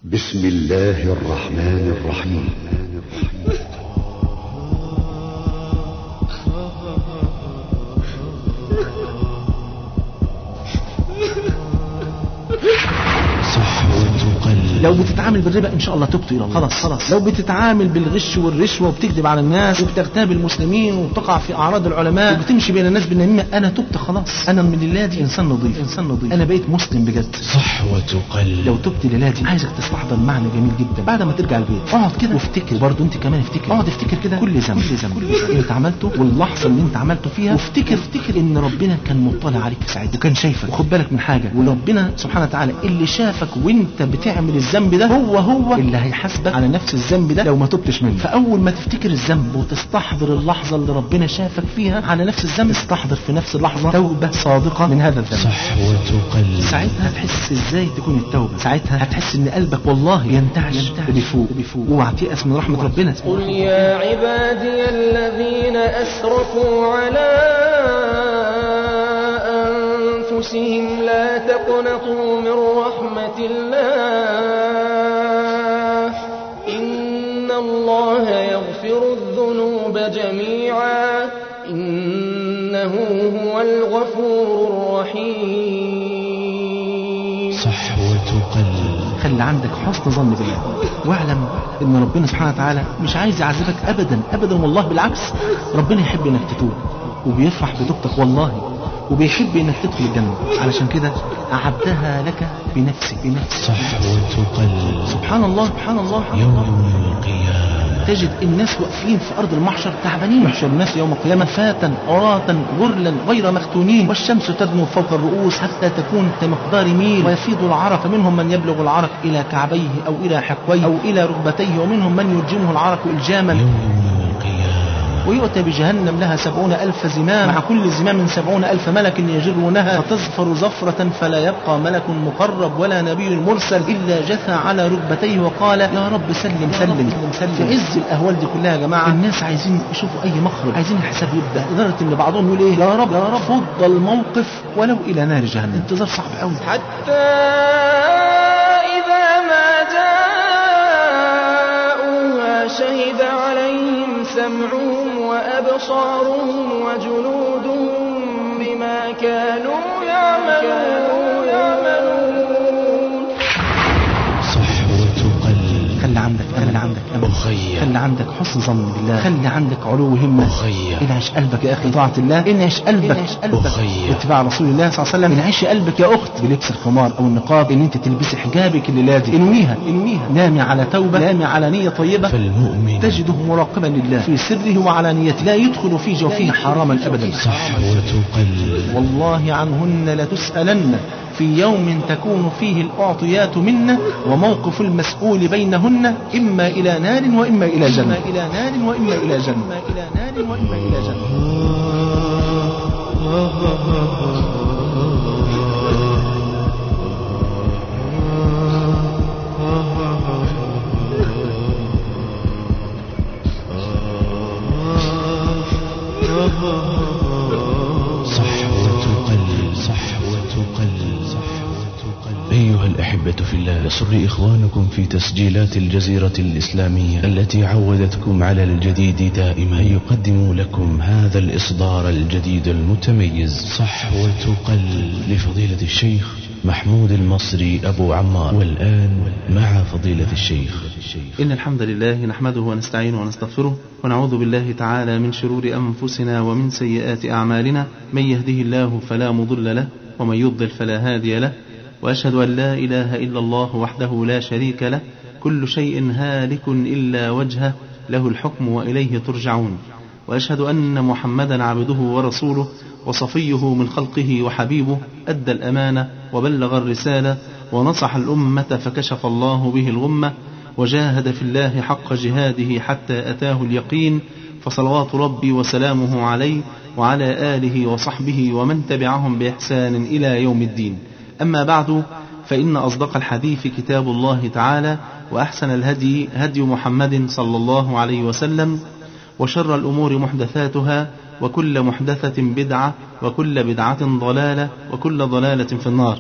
بسم الله الرحمن الرحيم صحوة قلب لو بتتعامل بالربا ان شاء الله تبت الى الله خلاص خلاص لو بتتعامل بالغش والرشوه وبتكذب على الناس وبتغتاب المسلمين وبتقع في اعراض العلماء وبتمشي بين الناس بالنميمه انا تبت خلاص انا من الليله دي انسان نظيف انسان نظيف انا بقيت مسلم بجد صحوة قلب لو تبت الليله دي عايزك تستحضر معنى جميل جدا بعد ما ترجع البيت اقعد كده وافتكر برضه انت كمان افتكر اقعد افتكر كده كل ذنب كل ذنب انت عملته واللحظه اللي انت عملته فيها وافتكر افتكر ان ربنا كان مطلع عليك في ساعتها وكان شايفك وخد بالك من حاجه وربنا سبحانه وتعالى اللي شافك وانت بتعمل الذنب ده هو هو اللي هيحاسبك على نفس الذنب ده لو ما تبتش منه فاول ما تفتكر الذنب وتستحضر اللحظه اللي ربنا شافك فيها على نفس الذنب استحضر في نفس اللحظه توبه صادقه من هذا الذنب صحوة قلب ساعتها هتحس ازاي تكون التوبه ساعتها هتحس ان قلبك والله ينتعش وبيفوق وبيفوق اوعى تيأس من رحمه ربنا قل يا عبادي الذين أسرفوا على أنفسهم لا تقنطوا من رحمة الله إن الله يغفر الذنوب جميعا إنه هو الغفور الرحيم صحوة قلب خلي عندك حسن ظن بالله واعلم ان ربنا سبحانه وتعالى مش عايز يعذبك ابدا ابدا والله بالعكس ربنا يحب انك تتوب وبيفرح بتوبتك والله وبيحب انك تدخل الجنه علشان كده اعدها لك بنفسك بنفسك صحوة قلب سبحان الله سبحان الله يوم القيامة تجد الناس واقفين في ارض المحشر تعبانين يحشر الناس يوم القيامه فاتا عراة غرلا غير مختونين والشمس تدنو فوق الرؤوس حتى تكون كمقدار ميل ويفيض العرق منهم من يبلغ العرق الى كعبيه او الى حقويه او الى ركبتيه ومنهم من يلجمه العرق الجاما يوم القيامة ويؤتى بجهنم لها سبعون ألف زمام مع كل زمام سبعون ألف ملك يجرونها فتزفر زفرة فلا يبقى ملك مقرب ولا نبي مرسل إلا جثى على ركبتيه وقال يا رب سلم سلم سلم في عز الأهوال دي كلها يا جماعة الناس عايزين يشوفوا أي مخرج عايزين الحساب يبدأ لدرجة إن بعضهم يقول إيه يا رب يا رب فض الموقف ولو إلى نار جهنم انتظار صعب قوي حتى إذا ما جاءوها شهد عليهم سمعهم وأبصارهم وجلودهم بما كانوا يعملون يعملون صحوة قلب خلي عندك خلي عندك أمل أخي خلي عندك حسن ظن بالله خلي عندك علو همة أخي انعش قلبك يا اخي طاعة الله انعش قلبك أخي. اتباع رسول الله صلى الله عليه وسلم انعش قلبك يا اخت بلبس الخمار او النقاب ان انت تلبسي حجابك الليلة دي انويها انويها نامي على توبة نامي على نية طيبة فالمؤمن تجده مراقبا لله في سره وعلانيته لا يدخل في جوفه حراما ابدا صحوة قلب والله عنهن لتسألن في يوم تكون فيه الأعطيات منا وموقف المسؤول بينهن إما إلى نار وإما إلى جنة إما إلى نار وإما إلى جنة إلى نار وإما إلى جنة صحوة قلب صحوة قلب صحوة قلب أيها الأحبة في الله يسر إخوانكم في تسجيلات الجزيرة الإسلامية التي عودتكم على الجديد دائما أن يقدموا لكم هذا الإصدار الجديد المتميز صحوة قلب لفضيلة الشيخ محمود المصري أبو عمار والآن مع فضيلة الشيخ إن الحمد لله نحمده ونستعينه ونستغفره ونعوذ بالله تعالى من شرور أنفسنا ومن سيئات أعمالنا من يهده الله فلا مضل له ومن يضلل فلا هادي له وأشهد أن لا إله إلا الله وحده لا شريك له كل شيء هالك إلا وجهه له الحكم وإليه ترجعون وأشهد أن محمدا عبده ورسوله وصفيه من خلقه وحبيبه أدى الأمانة وبلغ الرسالة ونصح الأمة فكشف الله به الغمة وجاهد في الله حق جهاده حتى أتاه اليقين فصلوات ربي وسلامه عليه وعلى آله وصحبه ومن تبعهم بإحسان إلى يوم الدين أما بعد فإن أصدق الحديث كتاب الله تعالى وأحسن الهدي هدي محمد صلى الله عليه وسلم وشر الأمور محدثاتها وكل محدثة بدعة وكل بدعة ضلالة وكل ضلالة في النار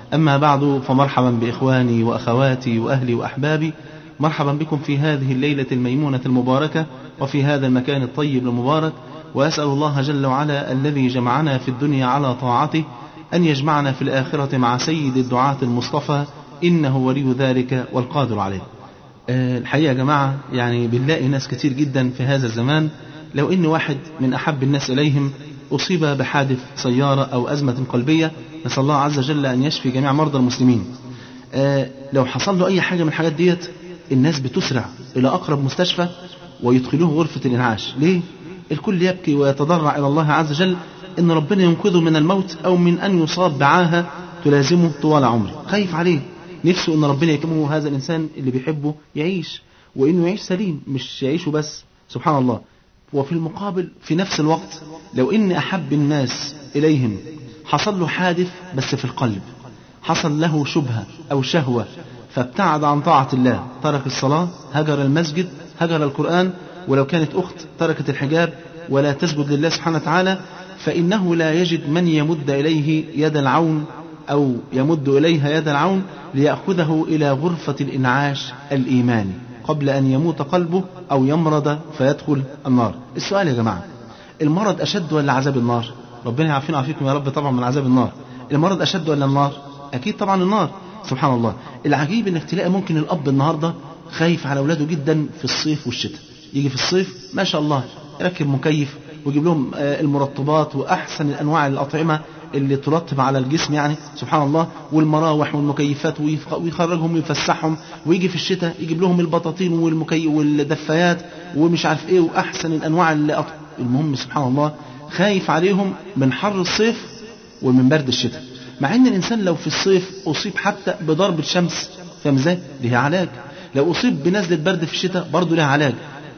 أما بعد فمرحبا بإخواني وأخواتي وأهلي وأحبابي مرحبا بكم في هذه الليلة الميمونة المباركة وفي هذا المكان الطيب المبارك وأسأل الله جل وعلا الذي جمعنا في الدنيا على طاعته أن يجمعنا في الآخرة مع سيد الدعاة المصطفى إنه ولي ذلك والقادر عليه أه الحقيقة يا جماعة يعني بنلاقي ناس كتير جدا في هذا الزمان لو إن واحد من أحب الناس إليهم أصيب بحادث سيارة أو أزمة قلبية نسأل الله عز وجل أن يشفي جميع مرضى المسلمين أه لو حصل له أي حاجة من الحاجات ديت الناس بتسرع إلى أقرب مستشفى ويدخلوه غرفة الإنعاش ليه؟ الكل يبكي ويتضرع إلى الله عز وجل إن ربنا ينقذه من الموت أو من أن يصاب بعاهة تلازمه طوال عمره خايف عليه نفسه إن ربنا يكرمه هذا الإنسان اللي بيحبه يعيش وإنه يعيش سليم مش يعيشه بس سبحان الله وفي المقابل في نفس الوقت لو إن أحب الناس إليهم حصل له حادث بس في القلب حصل له شبهة أو شهوة فابتعد عن طاعة الله ترك الصلاة هجر المسجد هجر القرآن ولو كانت أخت تركت الحجاب ولا تسجد لله سبحانه وتعالى فإنه لا يجد من يمد إليه يد العون أو يمد إليها يد العون ليأخذه إلى غرفة الإنعاش الإيماني قبل أن يموت قلبه أو يمرض فيدخل النار السؤال يا جماعة المرض أشد ولا عذاب النار ربنا يعافينا ويعافيكم يا رب طبعا من عذاب النار المرض أشد ولا النار أكيد طبعا النار سبحان الله العجيب انك تلاقي ممكن الاب النهارده خايف على اولاده جدا في الصيف والشتاء يجي في الصيف ما شاء الله يركب مكيف ويجيب لهم المرطبات واحسن الانواع الاطعمه اللي ترطب على الجسم يعني سبحان الله والمراوح والمكيفات ويخرجهم ويفسحهم ويجي في الشتاء يجيب لهم البطاطين والمكي والدفايات ومش عارف ايه واحسن الانواع اللي المهم سبحان الله خايف عليهم من حر الصيف ومن برد الشتاء مع ان الانسان لو في الصيف اصيب حتى بضربة شمس فاهم ازاي؟ ليها علاج لو اصيب بنزلة برد في الشتاء برضه لها علاج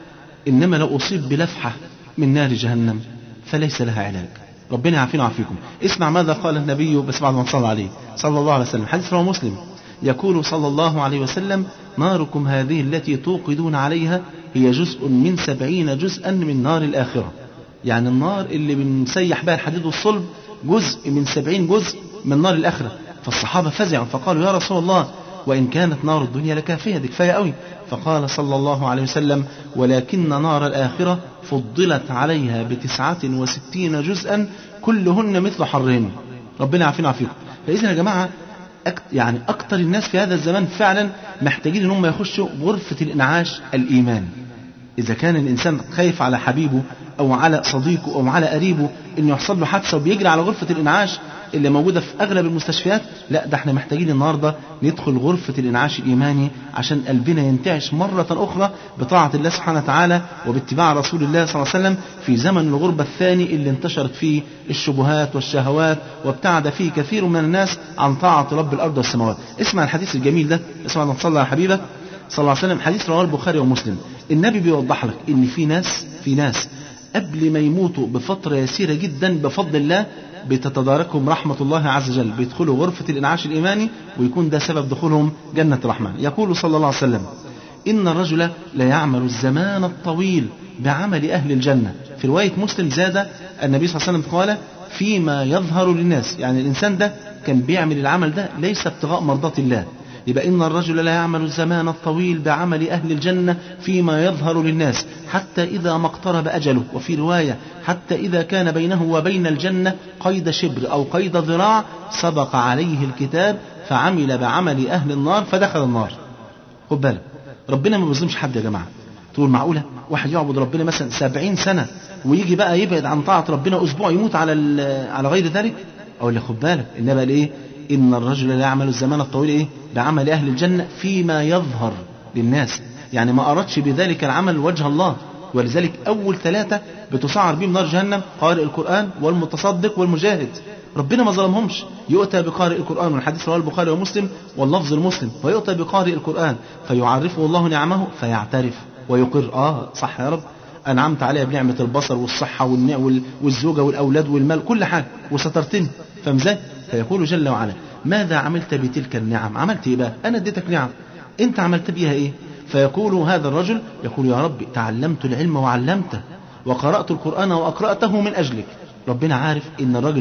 انما لو اصيب بلفحة من نار جهنم فليس لها علاج ربنا يعافينا ويعافيكم اسمع ماذا قال النبي بس بعد ما صلى عليه صلى الله عليه وسلم حديث رواه مسلم يقول صلى الله عليه وسلم ناركم هذه التي توقدون عليها هي جزء من سبعين جزءا من نار الآخرة يعني النار اللي بنسيح بها الحديد والصلب جزء من سبعين جزء من نار الآخرة فالصحابة فزعوا فقالوا يا رسول الله وإن كانت نار الدنيا لكافية دي كفاية قوي فقال صلى الله عليه وسلم ولكن نار الآخرة فضلت عليها بتسعة وستين جزءا كلهن مثل حرهن ربنا يعافينا ويعافيكم فإذا يا جماعة أكت يعني أكتر الناس في هذا الزمان فعلا محتاجين إن هم يخشوا غرفة الإنعاش الإيماني إذا كان الإنسان خايف على حبيبه أو على صديقه أو على قريبه إنه يحصل له حادثة وبيجري على غرفة الإنعاش اللي موجودة في أغلب المستشفيات لا ده احنا محتاجين النهاردة ندخل غرفة الإنعاش الإيماني عشان قلبنا ينتعش مرة أخرى بطاعة الله سبحانه وتعالى وباتباع رسول الله صلى الله عليه وسلم في زمن الغربة الثاني اللي انتشرت فيه الشبهات والشهوات وابتعد فيه كثير من الناس عن طاعة رب الأرض والسماوات اسمع الحديث الجميل ده اسمع ما تصلى على حبيبك صلى الله عليه وسلم حديث رواه البخاري ومسلم النبي بيوضح لك ان في ناس في ناس قبل ما يموتوا بفترة يسيرة جدا بفضل الله بتتداركهم رحمة الله عز وجل بيدخلوا غرفة الإنعاش الإيماني ويكون ده سبب دخولهم جنة الرحمن يقول صلى الله عليه وسلم إن الرجل ليعمل الزمان الطويل بعمل أهل الجنة في رواية مسلم زاد النبي صلى الله عليه وسلم قال فيما يظهر للناس يعني الإنسان ده كان بيعمل العمل ده ليس ابتغاء مرضات الله يبقى إن الرجل لا يعمل الزمان الطويل بعمل أهل الجنة فيما يظهر للناس حتى إذا ما اقترب أجله وفي رواية حتى إذا كان بينه وبين الجنة قيد شبر أو قيد ذراع سبق عليه الكتاب فعمل بعمل أهل النار فدخل النار خد بالك ربنا ما بيظلمش حد يا جماعة تقول معقولة واحد يعبد ربنا مثلا سبعين سنة ويجي بقى يبعد عن طاعة ربنا أسبوع يموت على على غير ذلك أقول لك خد بالك إنما إيه إن الرجل لا يعمل الزمان الطويل إيه بعمل أهل الجنة فيما يظهر للناس يعني ما أردش بذلك العمل وجه الله ولذلك أول ثلاثة بتسعر بهم نار جهنم قارئ القرآن والمتصدق والمجاهد ربنا ما ظلمهمش يؤتى بقارئ القرآن والحديث رواه البخاري ومسلم واللفظ المسلم ويؤتى بقارئ القرآن فيعرفه الله نعمه فيعترف ويقر آه صح يا رب أنعمت عليها بنعمة البصر والصحة والزوجة والأولاد والمال كل حاجة وسترتني فاهم ازاي؟ فيقول جل وعلا ماذا عملت بتلك النعم عملت ايه بقى انا اديتك نعم انت عملت بيها ايه فيقول هذا الرجل يقول يا رب تعلمت العلم وعلمته وقرأت القرآن وأقرأته من أجلك ربنا عارف ان الراجل ده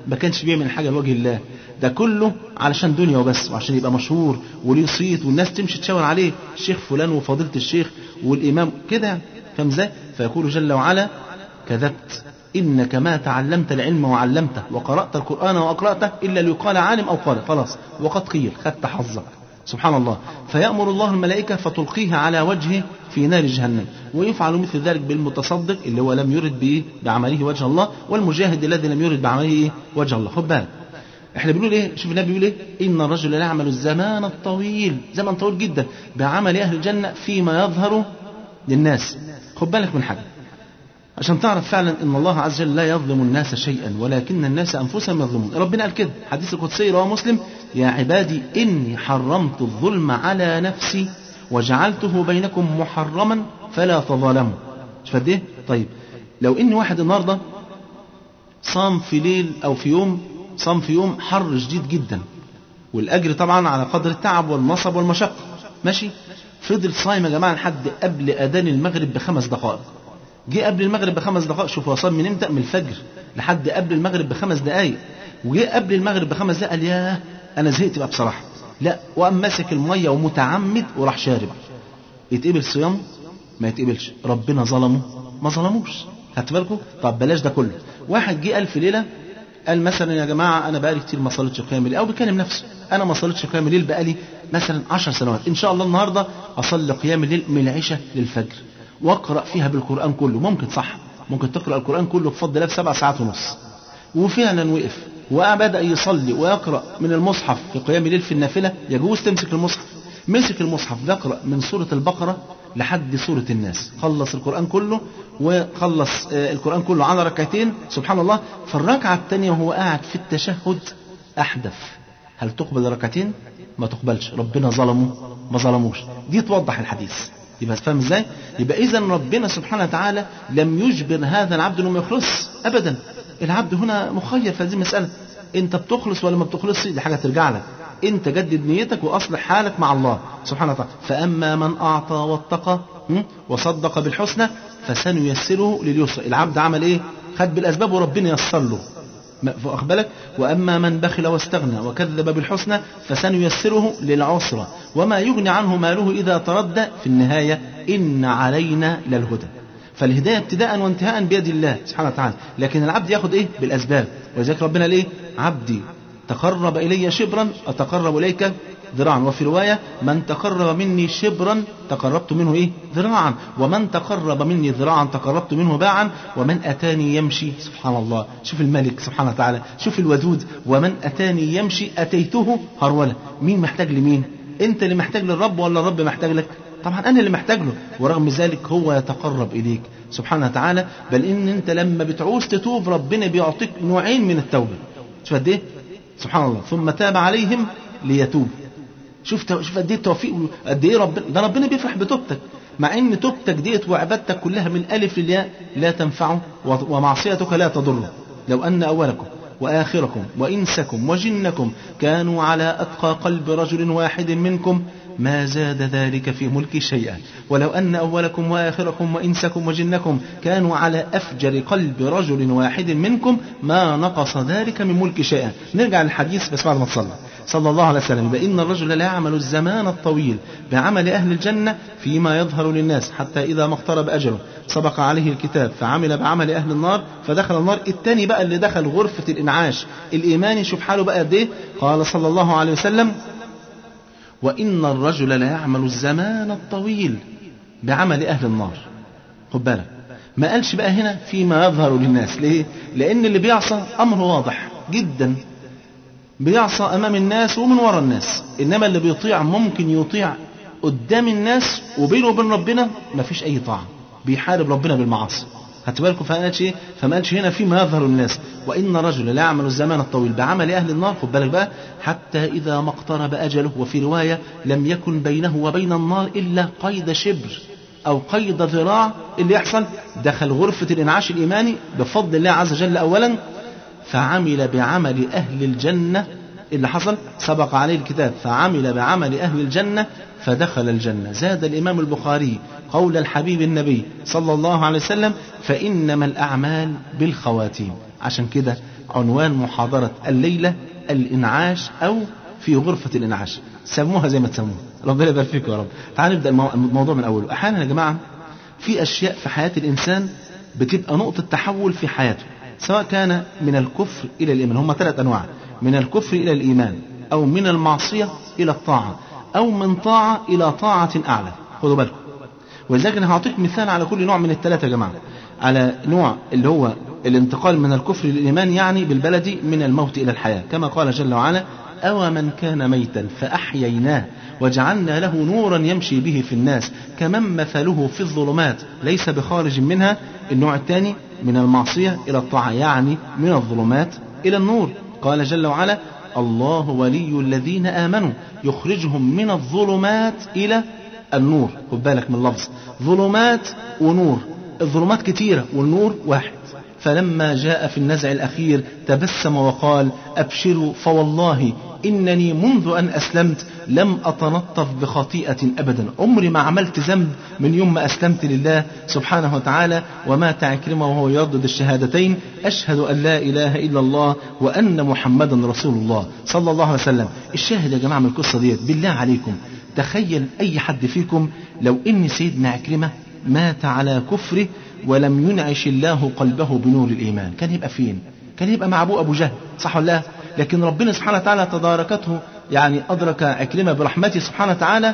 ما كانش بيعمل حاجة لوجه الله ده كله علشان دنيا وبس وعشان يبقى مشهور وليه صيت والناس تمشي تشاور عليه الشيخ فلان وفضيلة الشيخ والإمام كده يعني. فاهم ازاي؟ فيقول جل وعلا كذبت إنك ما تعلمت العلم وعلمته وقرأت القرآن وأقرأته إلا ليقال عالم أو قارئ خلاص وقد قيل خدت حظك سبحان الله فيأمر الله الملائكة فتلقيها على وجهه في نار جهنم ويفعل مثل ذلك بالمتصدق اللي هو لم يرد بإيه بعمله وجه الله والمجاهد الذي لم يرد بعمله إيه وجه الله خد بالك احنا بنقول ايه شوف النبي بيقول ايه ان الرجل لا يعمل الزمان الطويل زمن طويل جدا بعمل اهل الجنه فيما يظهر للناس خد بالك من حاجه عشان تعرف فعلا ان الله عز وجل لا يظلم الناس شيئا ولكن الناس انفسهم يظلمون ربنا قال كده حديث القدسي رواه مسلم يا عبادي اني حرمت الظلم على نفسي وجعلته بينكم محرما فلا تظالموا مش قد ايه طيب لو ان واحد النهارده صام في ليل او في يوم صام في يوم حر شديد جدا والاجر طبعا على قدر التعب والنصب والمشقه ماشي فضل صايم يا جماعه لحد قبل اذان المغرب بخمس دقائق جه قبل المغرب بخمس دقائق شوف هو صام من امتى من الفجر لحد قبل المغرب بخمس دقائق وجه قبل المغرب بخمس دقائق قال ياه انا زهقت بقى بصراحه لا وقام ماسك الميه ومتعمد وراح شارب يتقبل صيام ما يتقبلش ربنا ظلمه ما ظلموش خدت بالكم طب بلاش ده كله واحد جه قال في ليله قال مثلا يا جماعه انا بقالي كتير ما صليتش قيام الليل او بيكلم نفسه انا ما صليتش قيام الليل بقالي مثلا 10 سنوات ان شاء الله النهارده اصلي قيام الليل من العشاء للفجر واقرا فيها بالقران كله ممكن صح ممكن تقرا القران كله بفضل الله في سبع ساعات ونص وفعلا وقف وبدا يصلي ويقرا من المصحف في قيام الليل في النافله يجوز تمسك المصحف مسك المصحف يقرا من سوره البقره لحد سوره الناس خلص القران كله وخلص القران كله على ركعتين سبحان الله في الركعه الثانيه وهو قاعد في التشهد احدث هل تقبل ركعتين ما تقبلش ربنا ظلمه ما ظلموش دي توضح الحديث يبقى فاهم ازاي يبقى اذا ربنا سبحانه وتعالى لم يجبر هذا العبد انه ما يخلص ابدا العبد هنا مخير في هذه المساله انت بتخلص ولا ما بتخلصش دي حاجه ترجع لك انت جدد نيتك واصلح حالك مع الله سبحانه وتعالى فاما من اعطى واتقى وصدق بالحسنى فسنيسره لليسرى العبد عمل ايه خد بالاسباب وربنا يسر له واخد بالك واما من بخل واستغنى وكذب بالحسنى فسنيسره للعسرى وما يغني عنه ماله اذا تردى في النهايه ان علينا للهدى فالهدايه ابتداء وانتهاء بيد الله سبحانه وتعالى لكن العبد ياخد ايه بالاسباب ولذلك ربنا ليه عبدي تقرب الي شبرا اتقرب اليك ذراعا وفي رواية من تقرب مني شبرا تقربت منه إيه ذراعا ومن تقرب مني ذراعا تقربت منه باعا ومن أتاني يمشي سبحان الله شوف الملك سبحانه وتعالى شوف الودود ومن أتاني يمشي أتيته هرولة مين محتاج لمين أنت اللي محتاج للرب ولا الرب محتاج لك طبعا أنا اللي محتاج له ورغم ذلك هو يتقرب إليك سبحانه وتعالى بل إن أنت لما بتعوز تتوب ربنا بيعطيك نوعين من التوبة شوف قد إيه سبحان الله ثم تاب عليهم ليتوب شوف شوف قد ايه التوفيق قد ايه ربنا ده ربنا بيفرح بتوبتك مع ان توبتك ديت وعبادتك كلها من الف للياء لا تنفعه ومعصيتك لا تضره لو ان اولكم واخركم وانسكم وجنكم كانوا على اتقى قلب رجل واحد منكم ما زاد ذلك في ملكي شيئا ولو أن أولكم وآخركم وإنسكم وجنكم كانوا على أفجر قلب رجل واحد منكم ما نقص ذلك من ملك شيئا نرجع للحديث بس بعد ما تصلى صلى الله عليه وسلم بأن الرجل لا يعمل الزمان الطويل بعمل أهل الجنة فيما يظهر للناس حتى إذا ما اقترب أجله سبق عليه الكتاب فعمل بعمل أهل النار فدخل النار الثاني بقى اللي دخل غرفة الإنعاش الإيماني شوف حاله بقى قد إيه قال صلى الله عليه وسلم وإن الرجل لا يعمل الزمان الطويل بعمل أهل النار خد بالك ما قالش بقى هنا فيما يظهر للناس ليه لأن اللي بيعصى أمر واضح جدا بيعصى أمام الناس ومن وراء الناس إنما اللي بيطيع ممكن يطيع قدام الناس وبينه وبين ربنا ما فيش أي طاعة بيحارب ربنا بالمعاصي خدت بالكم فما قالش ايه فما قالش هنا فيما يظهر الناس وان رجل لا يعمل الزمان الطويل بعمل اهل النار خد بالك بقى حتى اذا ما اقترب اجله وفي روايه لم يكن بينه وبين النار الا قيد شبر او قيد ذراع اللي يحصل دخل غرفه الانعاش الايماني بفضل الله عز وجل اولا فعمل بعمل اهل الجنه اللي حصل سبق عليه الكتاب فعمل بعمل اهل الجنه فدخل الجنه زاد الامام البخاري قول الحبيب النبي صلى الله عليه وسلم فإنما الأعمال بالخواتيم عشان كده عنوان محاضرة الليلة الإنعاش أو في غرفة الإنعاش سموها زي ما تسموها ربنا يبارك فيكم يا رب تعالوا نبدأ المو- الموضوع من أوله أحيانا يا جماعة في أشياء في حياة الإنسان بتبقى نقطة تحول في حياته سواء كان من الكفر إلى الإيمان هم ثلاث أنواع من الكفر إلى الإيمان أو من المعصية إلى الطاعة أو من طاعة إلى طاعة أعلى خدوا بالكم ولذلك انا هعطيك مثال على كل نوع من الثلاثه يا جماعه على نوع اللي هو الانتقال من الكفر للايمان يعني بالبلدي من الموت الى الحياه كما قال جل وعلا أو من كان ميتا فأحييناه وجعلنا له نورا يمشي به في الناس كمن مثله في الظلمات ليس بخارج منها النوع الثاني من المعصية إلى الطاعة يعني من الظلمات إلى النور قال جل وعلا الله ولي الذين آمنوا يخرجهم من الظلمات إلى النور خد بالك من اللفظ ظلمات ونور الظلمات كتيرة والنور واحد فلما جاء في النزع الأخير تبسم وقال أبشروا فوالله إنني منذ أن أسلمت لم أتنطف بخطيئة أبدا عمري ما عملت ذنب من يوم ما أسلمت لله سبحانه وتعالى ومات عكرمة وهو يردد الشهادتين أشهد أن لا إله إلا الله وأن محمدا رسول الله صلى الله عليه وسلم الشاهد يا جماعة من القصة ديت بالله عليكم تخيل أي حد فيكم لو إن سيدنا عكرمة مات على كفره ولم ينعش الله قلبه بنور الإيمان كان يبقى فين كان يبقى مع أبوه أبو جهل صح ولا لا لكن ربنا سبحانه وتعالى تداركته يعني أدرك عكرمة برحمته سبحانه وتعالى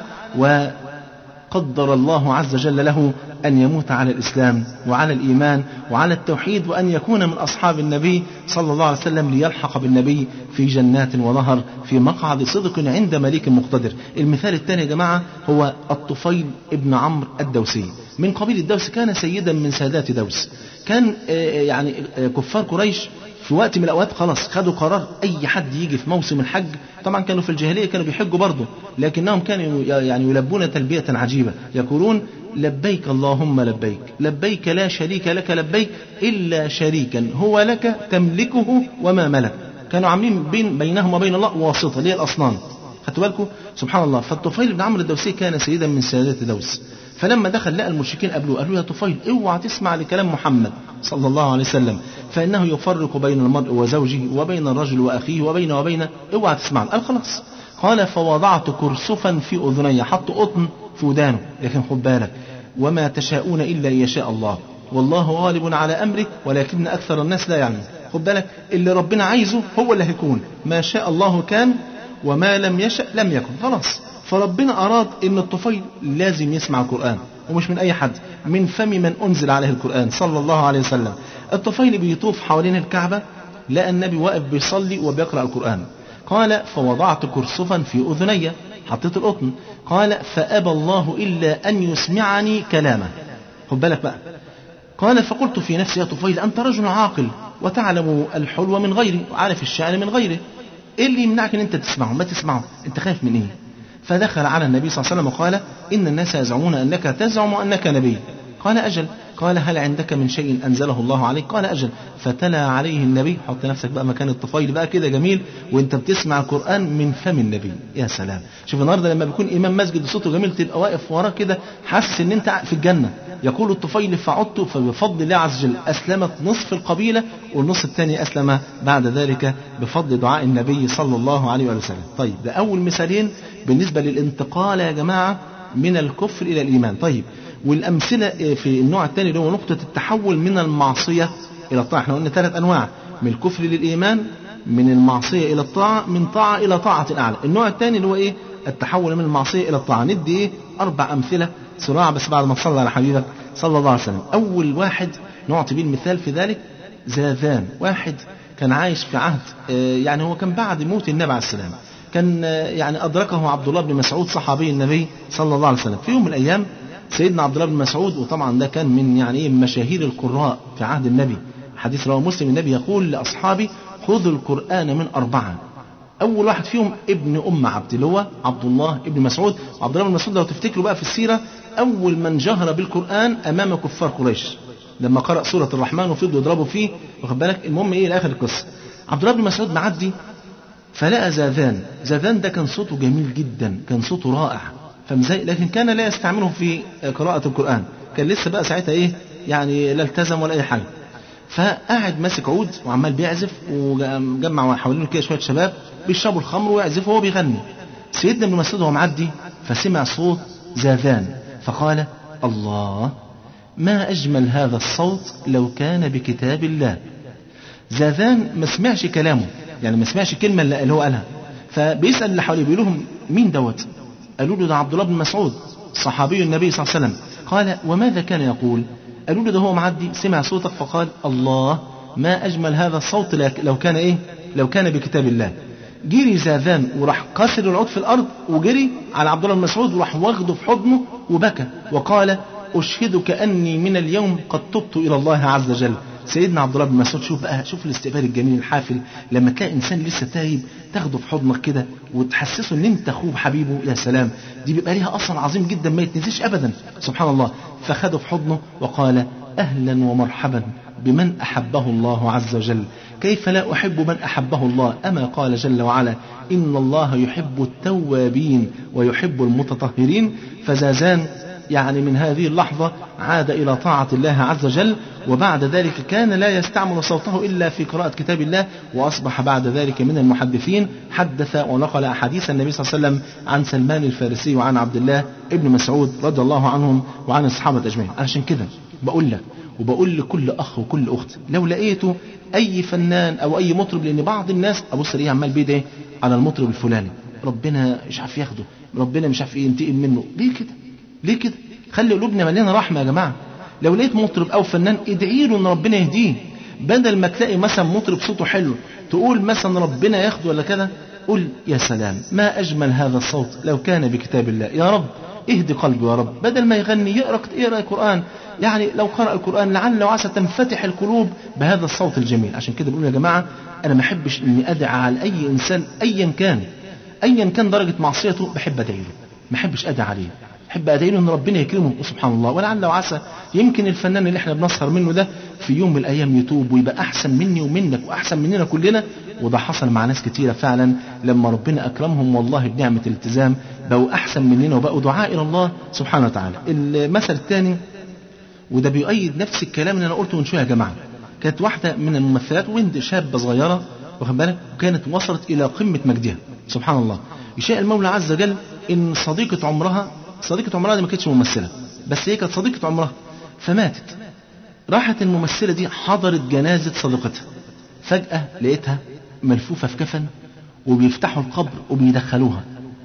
وقدر الله عز وجل له أن يموت على الإسلام وعلى الإيمان وعلى التوحيد وأن يكون من أصحاب النبي صلى الله عليه وسلم ليلحق بالنبي في جنات ونهر في مقعد صدق عند مليك مقتدر المثال الثاني يا جماعة هو الطفيل ابن عمرو الدوسي من قبيل الدوس كان سيدا من سادات دوس كان يعني كفار قريش في وقت من الاوقات خلاص خدوا قرار اي حد يجي في موسم الحج طبعا كانوا في الجاهليه كانوا بيحجوا برضه لكنهم كانوا يعني يلبون تلبيه عجيبه يقولون لبيك اللهم لبيك لبيك لا شريك لك لبيك الا شريكا هو لك تملكه وما ملك كانوا عاملين بين بينهم وبين الله واسطه اللي هي الاصنام خدتوا بالكم سبحان الله فالطفيل بن عمرو الدوسي كان سيدا من سادات دوس فلما دخل لقى المشركين قبلوه قالوا يا طفيل اوعى تسمع لكلام محمد صلى الله عليه وسلم فانه يفرق بين المرء وزوجه وبين الرجل واخيه وبين وبين اوعى تسمع قال خلاص قال فوضعت كرسفا في اذني حط قطن في ودانه لكن خد بالك وما تشاءون الا ان يشاء الله والله غالب على امره ولكن اكثر الناس لا يعلمون خد بالك اللي ربنا عايزه هو اللي هيكون ما شاء الله كان وما لم يشأ لم يكن خلاص فربنا أراد أن الطفيل لازم يسمع القرآن ومش من أي حد من فم من أنزل عليه القرآن صلى الله عليه وسلم الطفيل بيطوف حوالين الكعبة لقى النبي واقف بيصلي وبيقرأ القرآن قال فوضعت كرسفا في أذني حطيت القطن قال فأبى الله إلا أن يسمعني كلامه خد بالك بقى قال فقلت في نفسي يا طفيل أنت رجل عاقل وتعلم الحلو من غيري وعارف الشأن من غيره ايه اللي يمنعك ان انت تسمعه ما تسمعه انت خايف من ايه فدخل على النبي صلى الله عليه وسلم وقال ان الناس يزعمون انك تزعم انك نبي قال اجل قال هل عندك من شيء انزله الله عليك قال اجل فتلا عليه النبي حط نفسك بقى مكان الطفيل بقى كده جميل وانت بتسمع القران من فم النبي يا سلام شوف النهارده لما بيكون امام مسجد صوته جميل تبقى واقف وراه كده حاسس ان انت في الجنه يقول الطفيل فعدت فبفضل الله عز وجل اسلمت نصف القبيله والنصف الثاني اسلم بعد ذلك بفضل دعاء النبي صلى الله عليه وسلم طيب ده اول مثالين بالنسبه للانتقال يا جماعه من الكفر الى الايمان طيب والامثله في النوع الثاني اللي هو نقطه التحول من المعصيه الى الطاعه احنا قلنا ثلاث انواع من الكفر للايمان من المعصيه الى الطاعه من طاعه الى طاعه اعلى النوع الثاني اللي هو ايه التحول من المعصيه الى الطاعه ندي ايه اربع امثله سرعه بس بعد ما تصلى على حبيبك صلى الله عليه وسلم اول واحد نعطي به المثال في ذلك زاذان واحد كان عايش في عهد يعني هو كان بعد موت النبي عليه السلام كان يعني أدركه عبد الله بن مسعود صحابي النبي صلى الله عليه وسلم في يوم من الأيام سيدنا عبد الله بن مسعود وطبعا ده كان من يعني ايه مشاهير القراء في عهد النبي حديث رواه مسلم النبي يقول لأصحابه خذوا القرآن من أربعة أول واحد فيهم ابن أم عبد اللي هو عبد الله ابن مسعود وعبد الله بن مسعود لو تفتكروا بقى في السيرة أول من جهر بالقرآن أمام كفار قريش لما قرأ سورة الرحمن وفضلوا يضربوا فيه واخد بالك المهم إيه لآخر القصة عبد الله بن مسعود معدي فلقى زاذان زاذان ده كان صوته جميل جدا كان صوته رائع فمزاي لكن كان لا يستعمله في قراءة القرآن كان لسه بقى ساعتها ايه يعني لا التزم ولا اي حاجة فقاعد ماسك عود وعمال بيعزف وجمع حوالينه كده شويه شباب بيشربوا الخمر ويعزفوا وهو بيغني سيدنا ابن مسعود وهو معدي فسمع صوت زاذان فقال الله ما أجمل هذا الصوت لو كان بكتاب الله زاذان ما سمعش كلامه يعني ما سمعش كلمة اللي هو قالها فبيسأل اللي حواليه بيقول لهم مين دوت قالوا له ده عبد الله بن مسعود صحابي النبي صلى الله عليه وسلم قال وماذا كان يقول قالوا له ده هو معدي سمع صوتك فقال الله ما أجمل هذا الصوت لو كان إيه لو كان بكتاب الله جري زاذان وراح كسر العود في الأرض وجري على عبد الله بن مسعود وراح واخده في حضنه وبكى وقال أشهدك أني من اليوم قد تبت إلى الله عز وجل سيدنا عبد الله بن مسعود شوف بقى شوف الاستقبال الجميل الحافل لما تلاقي انسان لسه تايب تاخده في حضنك كده وتحسسه ان انت اخوه حبيبه يا سلام دي بيبقى ليها اثر عظيم جدا ما يتنسيش ابدا سبحان الله فخده في حضنه وقال اهلا ومرحبا بمن احبه الله عز وجل كيف لا احب من احبه الله اما قال جل وعلا ان الله يحب التوابين ويحب المتطهرين فزازان يعني من هذه اللحظة عاد إلى طاعة الله عز وجل وبعد ذلك كان لا يستعمل صوته إلا في قراءة كتاب الله وأصبح بعد ذلك من المحدثين حدث ونقل أحاديث النبي صلى الله عليه وسلم عن سلمان الفارسي وعن عبد الله ابن مسعود رضي الله عنهم وعن الصحابة أجمعين علشان كده بقول لك وبقول لكل أخ وكل أخت لو لقيته أي فنان أو أي مطرب لأن بعض الناس أبص ليه عمال بيدعي على المطرب الفلاني ربنا مش عارف ياخده ربنا مش عارف ايه ينتقم منه ليه كده ليه كده خلي قلوبنا مليانه رحمه يا جماعه لو لقيت مطرب او فنان ادعي له ان ربنا يهديه بدل ما تلاقي مثلا مطرب صوته حلو تقول مثلا ربنا ياخده ولا كده قل يا سلام ما اجمل هذا الصوت لو كان بكتاب الله يا رب اهدي قلبي يا رب بدل ما يغني يقرا يقرا القران يعني لو قرأ القرآن لعل وعسى تنفتح القلوب بهذا الصوت الجميل عشان كده بقول يا جماعة أنا ما أحبش إني أدعى على أي إنسان أيا كان أيا كان درجة معصيته بحب أدعي له ما أحبش أدعى عليه احب ادعي له ان ربنا يكرمه سبحان الله ولعل وعسى يمكن الفنان اللي احنا بنسخر منه ده في يوم من الايام يتوب ويبقى احسن مني ومنك واحسن مننا كلنا وده حصل مع ناس كتيره فعلا لما ربنا اكرمهم والله بنعمه الالتزام بقوا احسن مننا وبقوا دعاء الى الله سبحانه وتعالى المثل الثاني وده بيؤيد نفس الكلام اللي انا قلته من شويه يا جماعه كانت واحده من الممثلات ويند شابه صغيره واخد بالك وكانت وصلت الى قمه مجدها سبحان الله يشاء المولى عز وجل ان صديقه عمرها صديقة عمرها دي ما كانتش ممثلة بس هي كانت صديقة عمرها فماتت راحت الممثلة دي حضرت جنازة صديقتها فجأة لقيتها ملفوفة في كفن وبيفتحوا القبر وبيدخلوها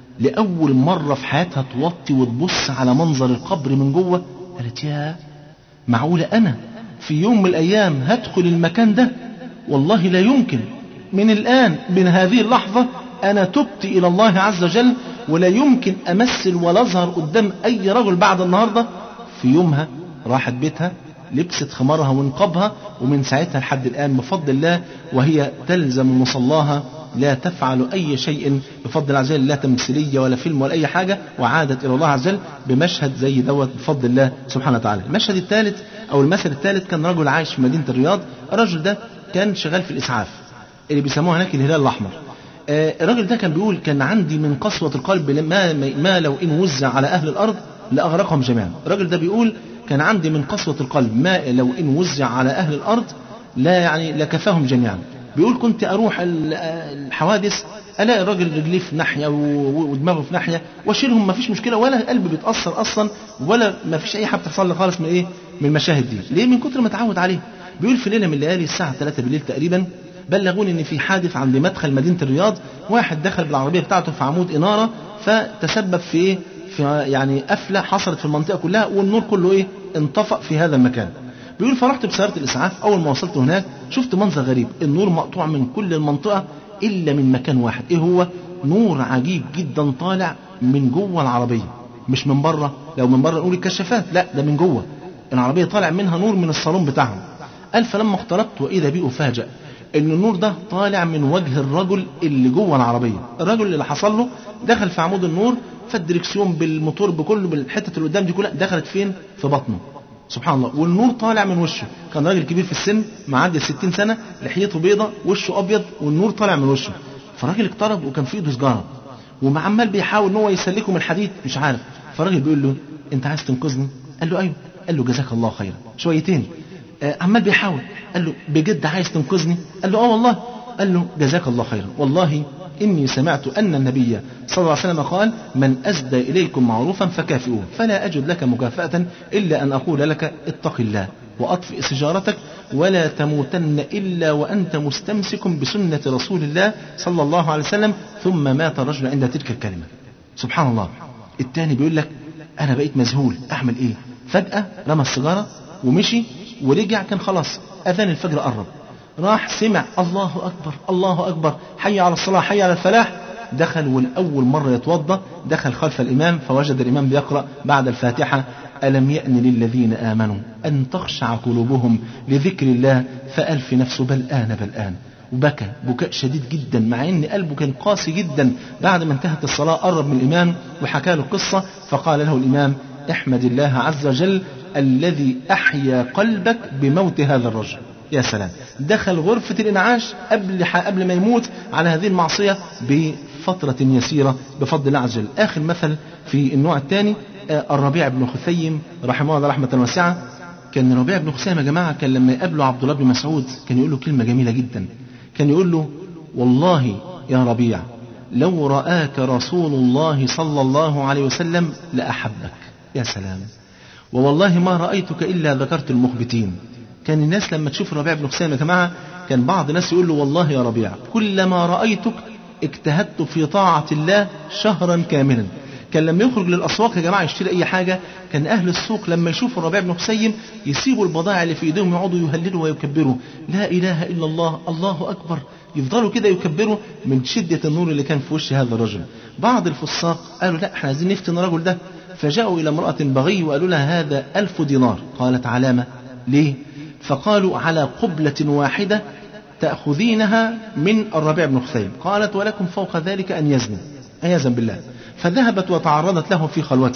لأول مرة في حياتها توطي وتبص على منظر القبر من جوه قالت يا معقولة أنا في يوم من الأيام هدخل المكان ده والله لا يمكن من الآن من هذه اللحظة أنا تبت إلى الله عز وجل ولا يمكن أمثل ولا أظهر قدام أي رجل بعد النهاردة في يومها راحت بيتها لبست خمارها ونقابها ومن ساعتها لحد الآن بفضل الله وهي تلزم مصلاها لا تفعل أي شيء بفضل الله عز وجل لا تمثيلية ولا فيلم ولا أي حاجة وعادت إلى الله عز وجل بمشهد زي دوت بفضل الله سبحانه وتعالى المشهد الثالث أو المثل الثالث كان رجل عايش في مدينة الرياض الرجل ده كان شغال في الإسعاف اللي بيسموها هناك الهلال الأحمر آه الراجل ده كان بيقول كان عندي من قسوة القلب ما, ما لو إن وزع على أهل الأرض لأغرقهم جميعا الراجل ده بيقول كان عندي من قسوة القلب ما لو إن وزع على أهل الأرض لا يعني لكفاهم جميعا بيقول كنت أروح الحوادث ألاقي الراجل رجليه في ناحية ودماغه في ناحية وأشيلهم ما فيش مشكلة ولا قلبي بيتأثر أصلا ولا ما فيش أي حاجة بتحصل لي خالص من إيه من المشاهد دي ليه من كتر ما اتعود عليه بيقول في ليلة من الليالي الساعة 3 بالليل تقريبا بلغوني ان في حادث عند مدخل مدينه الرياض واحد دخل بالعربيه بتاعته في عمود اناره فتسبب في ايه في يعني قفله حصلت في المنطقه كلها والنور كله ايه انطفأ في هذا المكان بيقول فرحت بسياره الاسعاف اول ما وصلت هناك شفت منظر غريب النور مقطوع من كل المنطقه الا من مكان واحد ايه هو نور عجيب جدا طالع من جوه العربيه مش من بره لو من بره نقول الكشافات لا ده من جوه العربيه طالع منها نور من الصالون بتاعهم قال فلما اقتربت واذا بي افاجئ ان النور ده طالع من وجه الرجل اللي جوه العربيه الرجل اللي حصل له دخل في عمود النور فالدركسيون بالموتور بكله بالحته اللي قدام دي كلها دخلت فين في بطنه سبحان الله والنور طالع من وشه كان راجل كبير في السن معدي 60 سنه لحيته بيضة وشه ابيض والنور طالع من وشه فالراجل اقترب وكان في ايده سجاره وعمال بيحاول ان هو يسلكه من الحديد مش عارف فالراجل بيقول له انت عايز تنقذني قال له ايوه قال له جزاك الله خيرا شويتين آه عمال بيحاول قال له بجد عايز تنقذني قال له اه والله قال له جزاك الله خيرا والله إني سمعت أن النبي صلى الله عليه وسلم قال من أسدى إليكم معروفا فكافئوه فلا أجد لك مكافأة إلا أن أقول لك اتق الله وأطفئ سجارتك ولا تموتن إلا وأنت مستمسك بسنة رسول الله صلى الله عليه وسلم ثم مات الرجل عند تلك الكلمة سبحان الله التاني بيقول لك أنا بقيت مذهول أعمل إيه فجأة رمى السيجارة ومشي ورجع كان خلاص أذان الفجر قرب راح سمع الله أكبر الله أكبر حي على الصلاة حي على الفلاح دخل والأول مرة يتوضأ دخل خلف الإمام فوجد الإمام بيقرأ بعد الفاتحة ألم يأن للذين آمنوا أن تخشع قلوبهم لذكر الله فقال في نفسه بل آن بل آن وبكى بكاء شديد جدا مع ان قلبه كان قاسي جدا بعد ما انتهت الصلاة قرب من الإمام وحكى له القصة فقال له الإمام احمد الله عز وجل الذي أحيا قلبك بموت هذا الرجل يا سلام دخل غرفة الإنعاش قبل قبل ما يموت على هذه المعصية بفترة يسيرة بفضل الله عز وجل آخر مثل في النوع الثاني الربيع بن خثيم رحمه الله رحمة واسعة كان الربيع بن خثيم يا جماعة كان لما يقابله عبد الله بن مسعود كان يقول له كلمة جميلة جدا كان يقول له والله يا ربيع لو رآك رسول الله صلى الله عليه وسلم لأحبك يا سلام ووالله ما رأيتك إلا ذكرت المخبتين كان الناس لما تشوف الربيع بن خثيم يا جماعة كان بعض الناس يقول له والله يا ربيع كلما رأيتك اجتهدت في طاعة الله شهرا كاملا كان لما يخرج للأسواق يا جماعة يشتري أي حاجة كان أهل السوق لما يشوفوا الربيع بن خثيم يسيبوا البضائع اللي في إيديهم يقعدوا يهللوا ويكبروا لا إله إلا الله الله أكبر يفضلوا كده يكبروا من شدة النور اللي كان في وش هذا الرجل بعض الفساق قالوا لا احنا عايزين نفتن الرجل ده فجاءوا إلى امرأة بغي وقالوا لها هذا ألف دينار قالت علامة ليه فقالوا على قبلة واحدة تأخذينها من الربيع بن خثيم قالت ولكم فوق ذلك أن يزني عياذا بالله فذهبت وتعرضت له في خلوته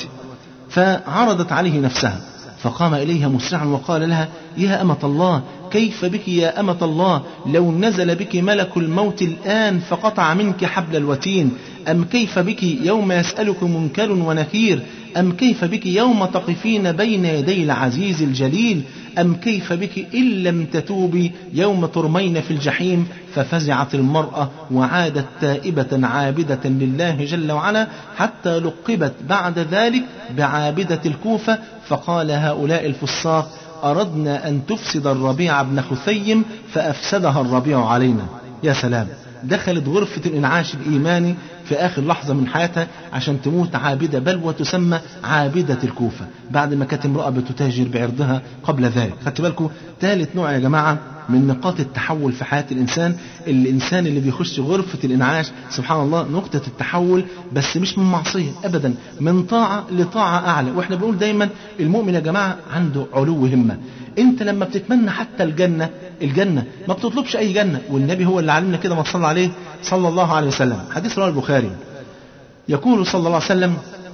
فعرضت عليه نفسها فقام إليها مسرعا وقال لها يا أمة الله كيف بك يا أمة الله لو نزل بك ملك الموت الآن فقطع منك حبل الوتين أم كيف بك يوم يسألك منكر ونكير أم كيف بك يوم تقفين بين يدي العزيز الجليل أم كيف بك إن لم تتوبي يوم ترمين في الجحيم ففزعت المرأة وعادت تائبة عابدة لله جل وعلا حتى لقبت بعد ذلك بعابدة الكوفة فقال هؤلاء الفساق أردنا أن تفسد الربيع بن خثيم فأفسدها الربيع علينا يا سلام دخلت غرفة الإنعاش الإيماني في آخر لحظة من حياتها عشان تموت عابدة بل وتسمى عابدة الكوفة بعد ما كانت امرأة بتتاجر بعرضها قبل ذلك خدت بالكم ثالث نوع يا جماعة من نقاط التحول في حياة الإنسان الإنسان اللي بيخش غرفة الإنعاش سبحان الله نقطة التحول بس مش من معصية أبدا من طاعة لطاعة أعلى وإحنا بنقول دايما المؤمن يا جماعة عنده علو همة انت لما بتتمنى حتى الجنة الجنة ما بتطلبش اي جنة والنبي هو اللي علمنا كده ما تصلى عليه صلى الله عليه وسلم حديث رواه البخاري يقول صلى الله عليه وسلم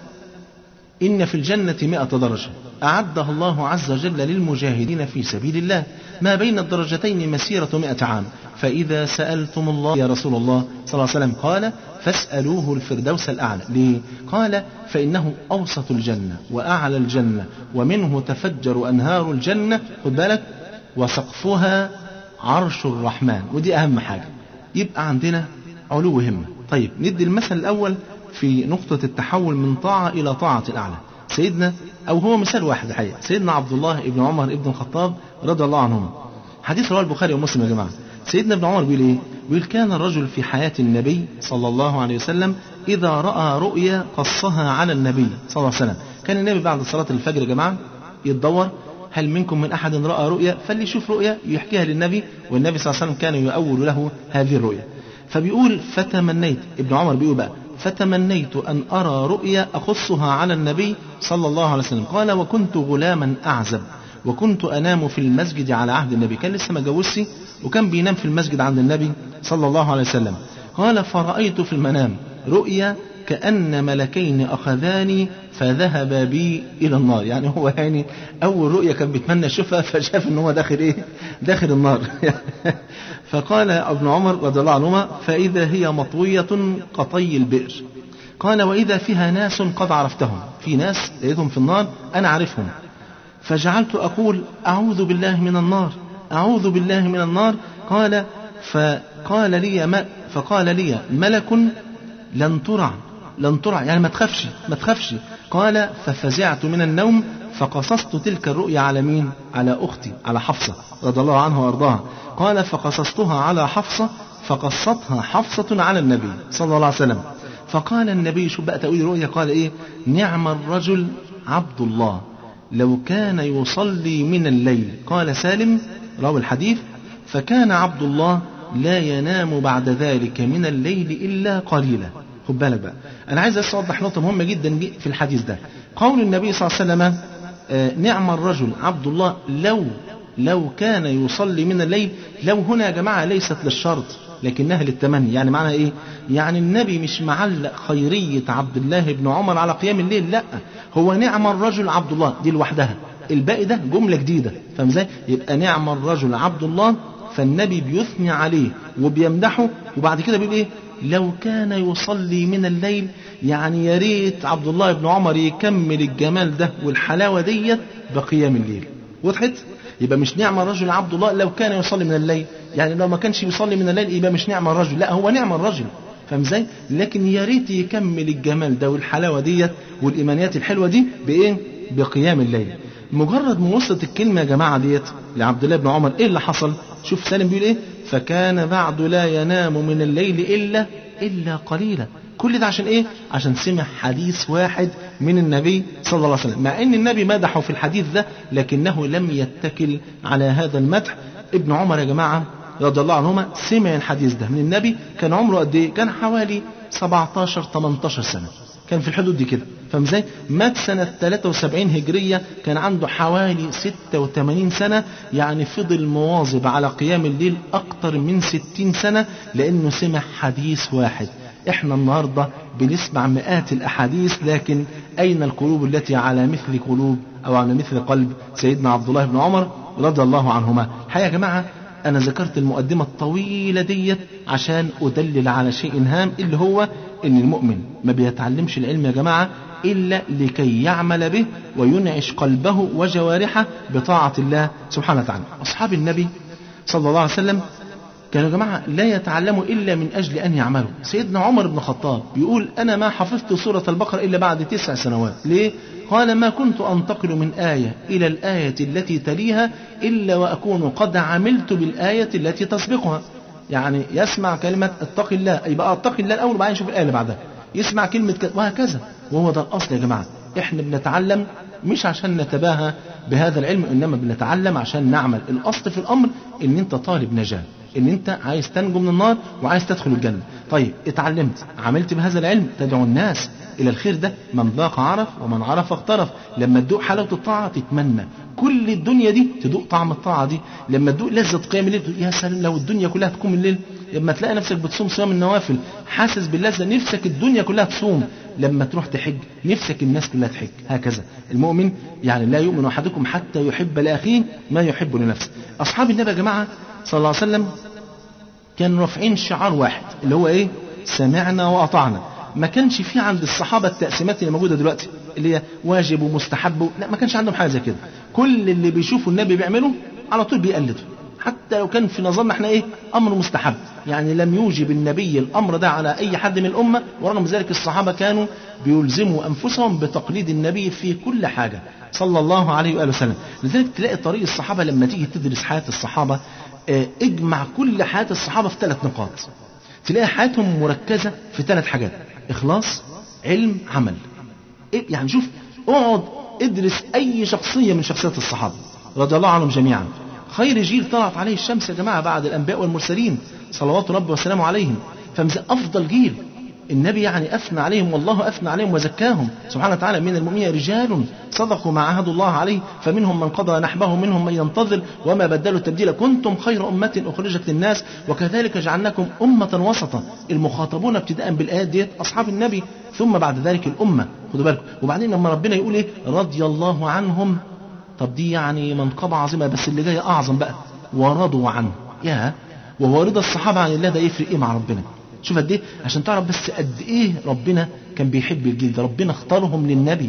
إن في الجنة مئة درجة أعدها الله عز وجل للمجاهدين في سبيل الله ما بين الدرجتين مسيرة مئة عام فإذا سألتم الله يا رسول الله صلى الله عليه وسلم قال فاسألوه الفردوس الأعلى ليه؟ قال فإنه أوسط الجنة وأعلى الجنة ومنه تفجر أنهار الجنة خد بالك وسقفها عرش الرحمن ودي أهم حاجة يبقى عندنا علو همة طيب ندي المثل الأول في نقطة التحول من طاعة إلى طاعة الأعلى سيدنا أو هو مثال واحد الحقيقة سيدنا عبد الله بن عمر بن الخطاب رضي الله عنهما حديث رواه البخاري ومسلم يا جماعة سيدنا ابن عمر بيقول ايه؟ بيقول كان الرجل في حياة النبي صلى الله عليه وسلم إذا رأى رؤيا قصها على النبي صلى الله عليه وسلم كان النبي بعد صلاة الفجر يا جماعة يتدور هل منكم من أحد رأى رؤيا فاللي يشوف رؤيا يحكيها للنبي والنبي صلى الله عليه وسلم كان يؤول له هذه الرؤيا فبيقول فتمنيت ابن عمر بيقول بقى فتمنيت أن أرى رؤيا أخصها على النبي صلى الله عليه وسلم قال وكنت غلاما أعزب وكنت أنام في المسجد على عهد النبي كان لسه ما جوزش وكان بينام في المسجد عند النبي صلى الله عليه وسلم قال فرأيت في المنام رؤيا كأن ملكين أخذاني فذهب بي إلى النار يعني هو يعني أول رؤيا كان بيتمنى يشوفها فشاف إن هو داخل إيه داخل النار فقال ابن عمر رضي الله عنهما فإذا هي مطوية قطي البئر قال وإذا فيها ناس قد عرفتهم في ناس لقيتهم في النار أنا عارفهم فجعلت أقول أعوذ بالله من النار أعوذ بالله من النار قال فقال لي ما فقال لي ملك لن ترع لن ترع يعني ما تخافش ما تخافش قال ففزعت من النوم فقصصت تلك الرؤيا على مين على أختي على حفصة رضي الله عنها وأرضاها قال فقصصتها على حفصة فقصتها حفصة على النبي صلى الله عليه وسلم فقال النبي شو بقى تأويل الرؤيا قال إيه نعم الرجل عبد الله لو كان يصلي من الليل قال سالم راوي الحديث فكان عبد الله لا ينام بعد ذلك من الليل إلا قليلا خد بالك بقى أنا عايز بس أوضح نقطة مهمة جدا في الحديث ده قول النبي صلى الله عليه وسلم آه نعم الرجل عبد الله لو لو كان يصلي من الليل لو هنا يا جماعة ليست للشرط لكنها للتمني يعني معنى ايه يعني النبي مش معلق خيرية عبد الله بن عمر على قيام الليل لا هو نعم الرجل عبد الله دي لوحدها الباقي ده جملة جديدة فاهم ازاي يبقى نعم الرجل عبد الله فالنبي بيثني عليه وبيمدحه وبعد كده بيقول ايه لو كان يصلي من الليل يعني يا ريت عبد الله بن عمر يكمل الجمال ده والحلاوة ديت بقيام الليل وضحت يبقى مش نعم الرجل عبد الله لو كان يصلي من الليل يعني لو ما كانش بيصلي من الليل يبقى مش نعم الرجل لا هو نعم الرجل فاهم ازاي لكن يا ريت يكمل الجمال ده والحلاوه ديت والايمانيات الحلوه دي بايه بقيام الليل مجرد ما وصلت الكلمه يا جماعه ديت لعبد الله بن عمر ايه اللي حصل شوف سالم بيقول ايه فكان بعد لا ينام من الليل الا الا قليلا كل ده عشان ايه عشان سمع حديث واحد من النبي صلى الله عليه وسلم مع ان النبي مدحه في الحديث ده لكنه لم يتكل على هذا المدح ابن عمر يا جماعه رضي الله عنهما سمع الحديث ده من النبي كان عمره قد ايه كان حوالي 17 18 سنه كان في الحدود دي كده فاهم ازاي مات سنة 73 هجرية كان عنده حوالي 86 سنة يعني فضل مواظب على قيام الليل أكتر من 60 سنة لأنه سمع حديث واحد احنا النهاردة بنسمع مئات الأحاديث لكن أين القلوب التي على مثل قلوب أو على مثل قلب سيدنا عبد الله بن عمر رضي الله عنهما الحقيقة يا جماعة أنا ذكرت المقدمة الطويلة ديت عشان أدلل على شيء هام اللي هو إن المؤمن ما بيتعلمش العلم يا جماعة إلا لكي يعمل به وينعش قلبه وجوارحه بطاعة الله سبحانه وتعالى أصحاب النبي صلى الله عليه وسلم كانوا يا جماعة لا يتعلموا إلا من أجل أن يعملوا سيدنا عمر بن الخطاب بيقول أنا ما حفظت سورة البقرة إلا بعد تسع سنوات ليه؟ قال ما كنت أنتقل من آية إلى الآية التي تليها إلا وأكون قد عملت بالآية التي تسبقها يعني يسمع كلمة اتق الله يبقى اتق الله الأول وبعدين يشوف الآية اللي بعدها يسمع كلمة كذا وهكذا وهو ده الأصل يا جماعة احنا بنتعلم مش عشان نتباهى بهذا العلم إنما بنتعلم عشان نعمل الأصل في الأمر إن أنت طالب نجاة ان انت عايز تنجو من النار وعايز تدخل الجنة طيب اتعلمت عملت بهذا العلم تدعو الناس الى الخير ده من ذاق عرف ومن عرف اغترف لما تدوق حلاوة الطاعة تتمنى كل الدنيا دي تدوق طعم الطاعة دي لما تدوق لذة قيام الليل تقول يا سلام لو الدنيا كلها تقوم الليل لما تلاقي نفسك بتصوم صيام النوافل حاسس باللذة نفسك الدنيا كلها تصوم لما تروح تحج نفسك الناس كلها تحج هكذا المؤمن يعني لا يؤمن احدكم حتى يحب لاخيه ما يحب لنفسه اصحاب النبي يا جماعه صلى الله عليه وسلم كانوا رافعين شعار واحد اللي هو ايه سمعنا واطعنا ما كانش في عند الصحابه التقسيمات اللي موجوده دلوقتي اللي هي واجب ومستحب لا ما كانش عندهم حاجه زي كده كل اللي بيشوفوا النبي بيعمله على طول بيقلدوا حتى لو كان في نظرنا احنا ايه امر مستحب يعني لم يوجب النبي الامر ده على اي حد من الامه ورغم ذلك الصحابه كانوا بيلزموا انفسهم بتقليد النبي في كل حاجه صلى الله عليه واله وسلم لذلك تلاقي طريق الصحابه لما تيجي تدرس حياه الصحابه اه اجمع كل حياه الصحابه في ثلاث نقاط تلاقي حياتهم مركزه في ثلاث حاجات اخلاص علم عمل إيه يعني شوف اقعد ادرس اي شخصيه من شخصيات الصحابه رضي الله عنهم جميعا خير جيل طلعت عليه الشمس يا جماعه بعد الانبياء والمرسلين صلوات ربي وسلامه عليهم فافضل جيل النبي يعني اثنى عليهم والله اثنى عليهم وزكاهم سبحانه وتعالى من المؤمنين رجال صدقوا ما عهدوا الله عليه فمنهم من قضى نحبه منهم من ينتظر وما بدلوا تبديلا كنتم خير امه اخرجت للناس وكذلك جعلناكم امه وسطا المخاطبون ابتداء بالايات ديت اصحاب النبي ثم بعد ذلك الامه خدوا بالكم وبعدين لما ربنا يقول ايه رضي الله عنهم طب دي يعني منقبة عظيمة بس اللي جاية أعظم بقى ورضوا عنه يا وهو رضا الصحابة عن الله ده يفرق إيه مع ربنا شوف قد إيه عشان تعرف بس قد إيه ربنا كان بيحب الجيل ده ربنا اختارهم للنبي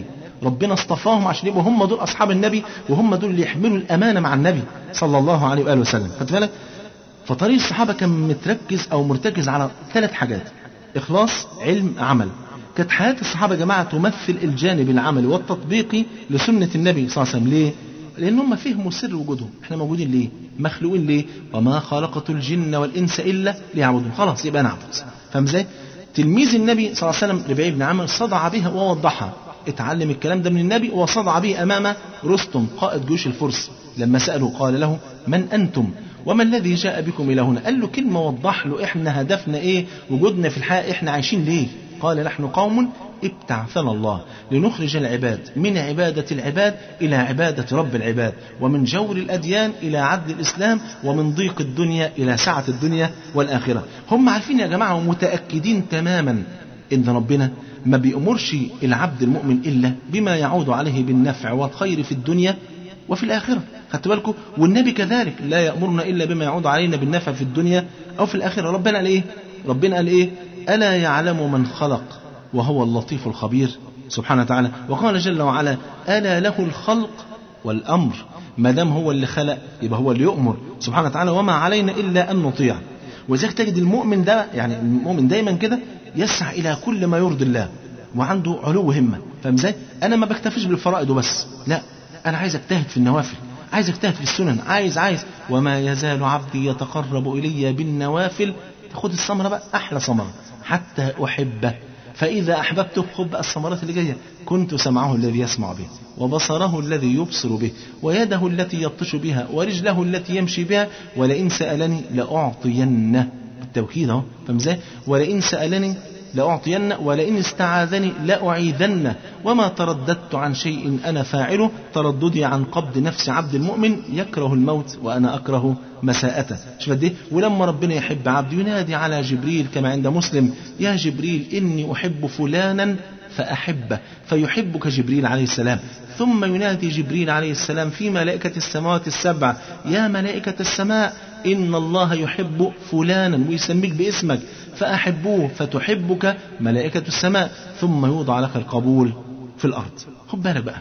ربنا اصطفاهم عشان يبقوا هم دول اصحاب النبي وهم دول اللي يحملوا الامانه مع النبي صلى الله عليه واله وسلم خدت بالك فطريق الصحابه كان متركز او مرتكز على ثلاث حاجات اخلاص علم عمل كانت حياه الصحابه يا جماعه تمثل الجانب العملي والتطبيقي لسنه النبي صلى الله عليه وسلم ليه لان هم فهموا سر وجودهم احنا موجودين ليه مخلوقين ليه وما خلقت الجن والانس الا ليعبدون خلاص يبقى نعبد فاهم ازاي تلميذ النبي صلى الله عليه وسلم ربيعي بن عامر صدع بها ووضحها اتعلم الكلام ده من النبي وصدع به امام رستم قائد جيوش الفرس لما ساله قال له من انتم وما الذي جاء بكم الى هنا قال له كلمه وضح له احنا هدفنا ايه وجودنا في الحياه احنا عايشين ليه قال نحن قوم ابتعثنا الله لنخرج العباد من عبادة العباد إلى عبادة رب العباد ومن جور الأديان إلى عدل الإسلام ومن ضيق الدنيا إلى سعة الدنيا والآخرة هم عارفين يا جماعة ومتأكدين تماما إن ربنا ما بيأمرش العبد المؤمن إلا بما يعود عليه بالنفع والخير في الدنيا وفي الآخرة خدت بالكم والنبي كذلك لا يأمرنا إلا بما يعود علينا بالنفع في الدنيا أو في الآخرة ربنا قال إيه ربنا قال إيه ألا يعلم من خلق وهو اللطيف الخبير سبحانه وتعالى وقال جل وعلا ألا له الخلق والأمر ما دام هو اللي خلق يبقى هو اللي يؤمر سبحانه وتعالى وما علينا إلا أن نطيع وذلك تجد المؤمن ده يعني المؤمن دايما كده يسعى إلى كل ما يرضي الله وعنده علو همة فاهم ازاي؟ أنا ما بكتفيش بالفرائض وبس لا أنا عايز أجتهد في النوافل عايز أجتهد في السنن عايز عايز وما يزال عبدي يتقرب إلي بالنوافل خد الثمرة بقى أحلى ثمرة حتى أحبه فإذا أحببته خد بقى الثمرات اللي جاية كنت سمعه الذي يسمع به وبصره الذي يبصر به ويده التي يبطش بها ورجله التي يمشي بها ولئن سألني لأعطينه بالتوكيد اهو فاهم ازاي؟ ولئن سألني لأعطين ولئن استعاذني لأعيذنه وما ترددت عن شيء أنا فاعله ترددي عن قبض نفس عبد المؤمن يكره الموت وأنا أكره مساءته شوف قد ايه ولما ربنا يحب عبد ينادي على جبريل كما عند مسلم يا جبريل إني أحب فلانا فأحبه فيحبك جبريل عليه السلام ثم ينادي جبريل عليه السلام في ملائكة السماوات السبع يا ملائكة السماء إن الله يحب فلانا ويسميك باسمك فأحبوه فتحبك ملائكة السماء ثم يوضع لك القبول في الأرض خد بالك بقى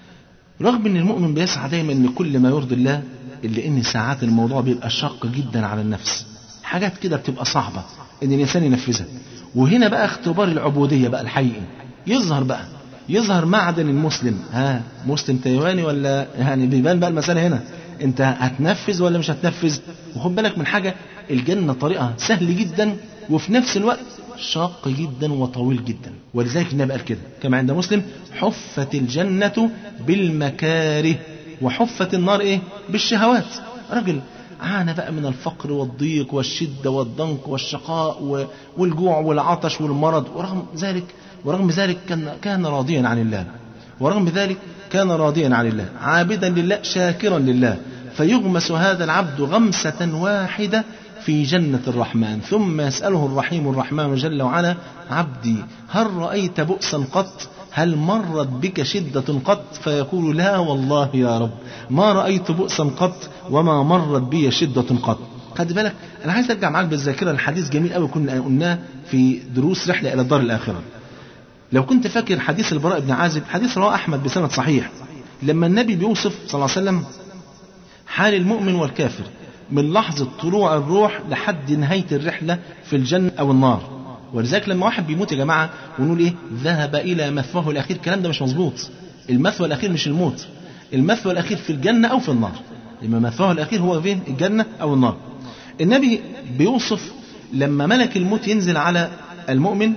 رغم ان المؤمن بيسعى دايما ان كل ما يرضي الله الا ان ساعات الموضوع بيبقى شاق جدا على النفس حاجات كده بتبقى صعبة ان الانسان ينفذها وهنا بقى اختبار العبودية بقى الحقيقي يظهر بقى يظهر معدن المسلم ها مسلم تايواني ولا يعني بيبان بقى المسألة هنا انت هتنفذ ولا مش هتنفذ وخد بالك من حاجة الجنة طريقها سهل جدا وفي نفس الوقت شاق جدا وطويل جدا ولذلك النبي قال كده كما عند مسلم حفت الجنة بالمكاره وحفت النار ايه بالشهوات راجل عانى بقى من الفقر والضيق والشدة والضنك والشقاء والجوع والعطش والمرض ورغم ذلك ورغم ذلك كان كان راضيا عن الله ورغم ذلك كان راضيا عن الله عابدا لله شاكرا لله فيغمس هذا العبد غمسة واحدة في جنة الرحمن ثم يسأله الرحيم الرحمن جل وعلا عبدي هل رأيت بؤسا قط هل مرت بك شدة قط فيقول لا والله يا رب ما رأيت بؤسا قط وما مرت بي شدة قط خد بالك أنا عايز أرجع معاك بالذاكرة الحديث جميل قوي كنا قلناه في دروس رحلة إلى الدار الآخرة لو كنت فاكر حديث البراء بن عازب حديث رواه أحمد بسند صحيح لما النبي بيوصف صلى الله عليه وسلم حال المؤمن والكافر من لحظة طلوع الروح لحد نهاية الرحلة في الجنة أو النار ولذلك لما واحد بيموت يا جماعة ونقول إيه ذهب إلى مثواه الأخير الكلام ده مش مظبوط المثوى الأخير مش الموت المثوى الأخير في الجنة أو في النار لما مثواه الأخير هو فين الجنة أو النار النبي بيوصف لما ملك الموت ينزل على المؤمن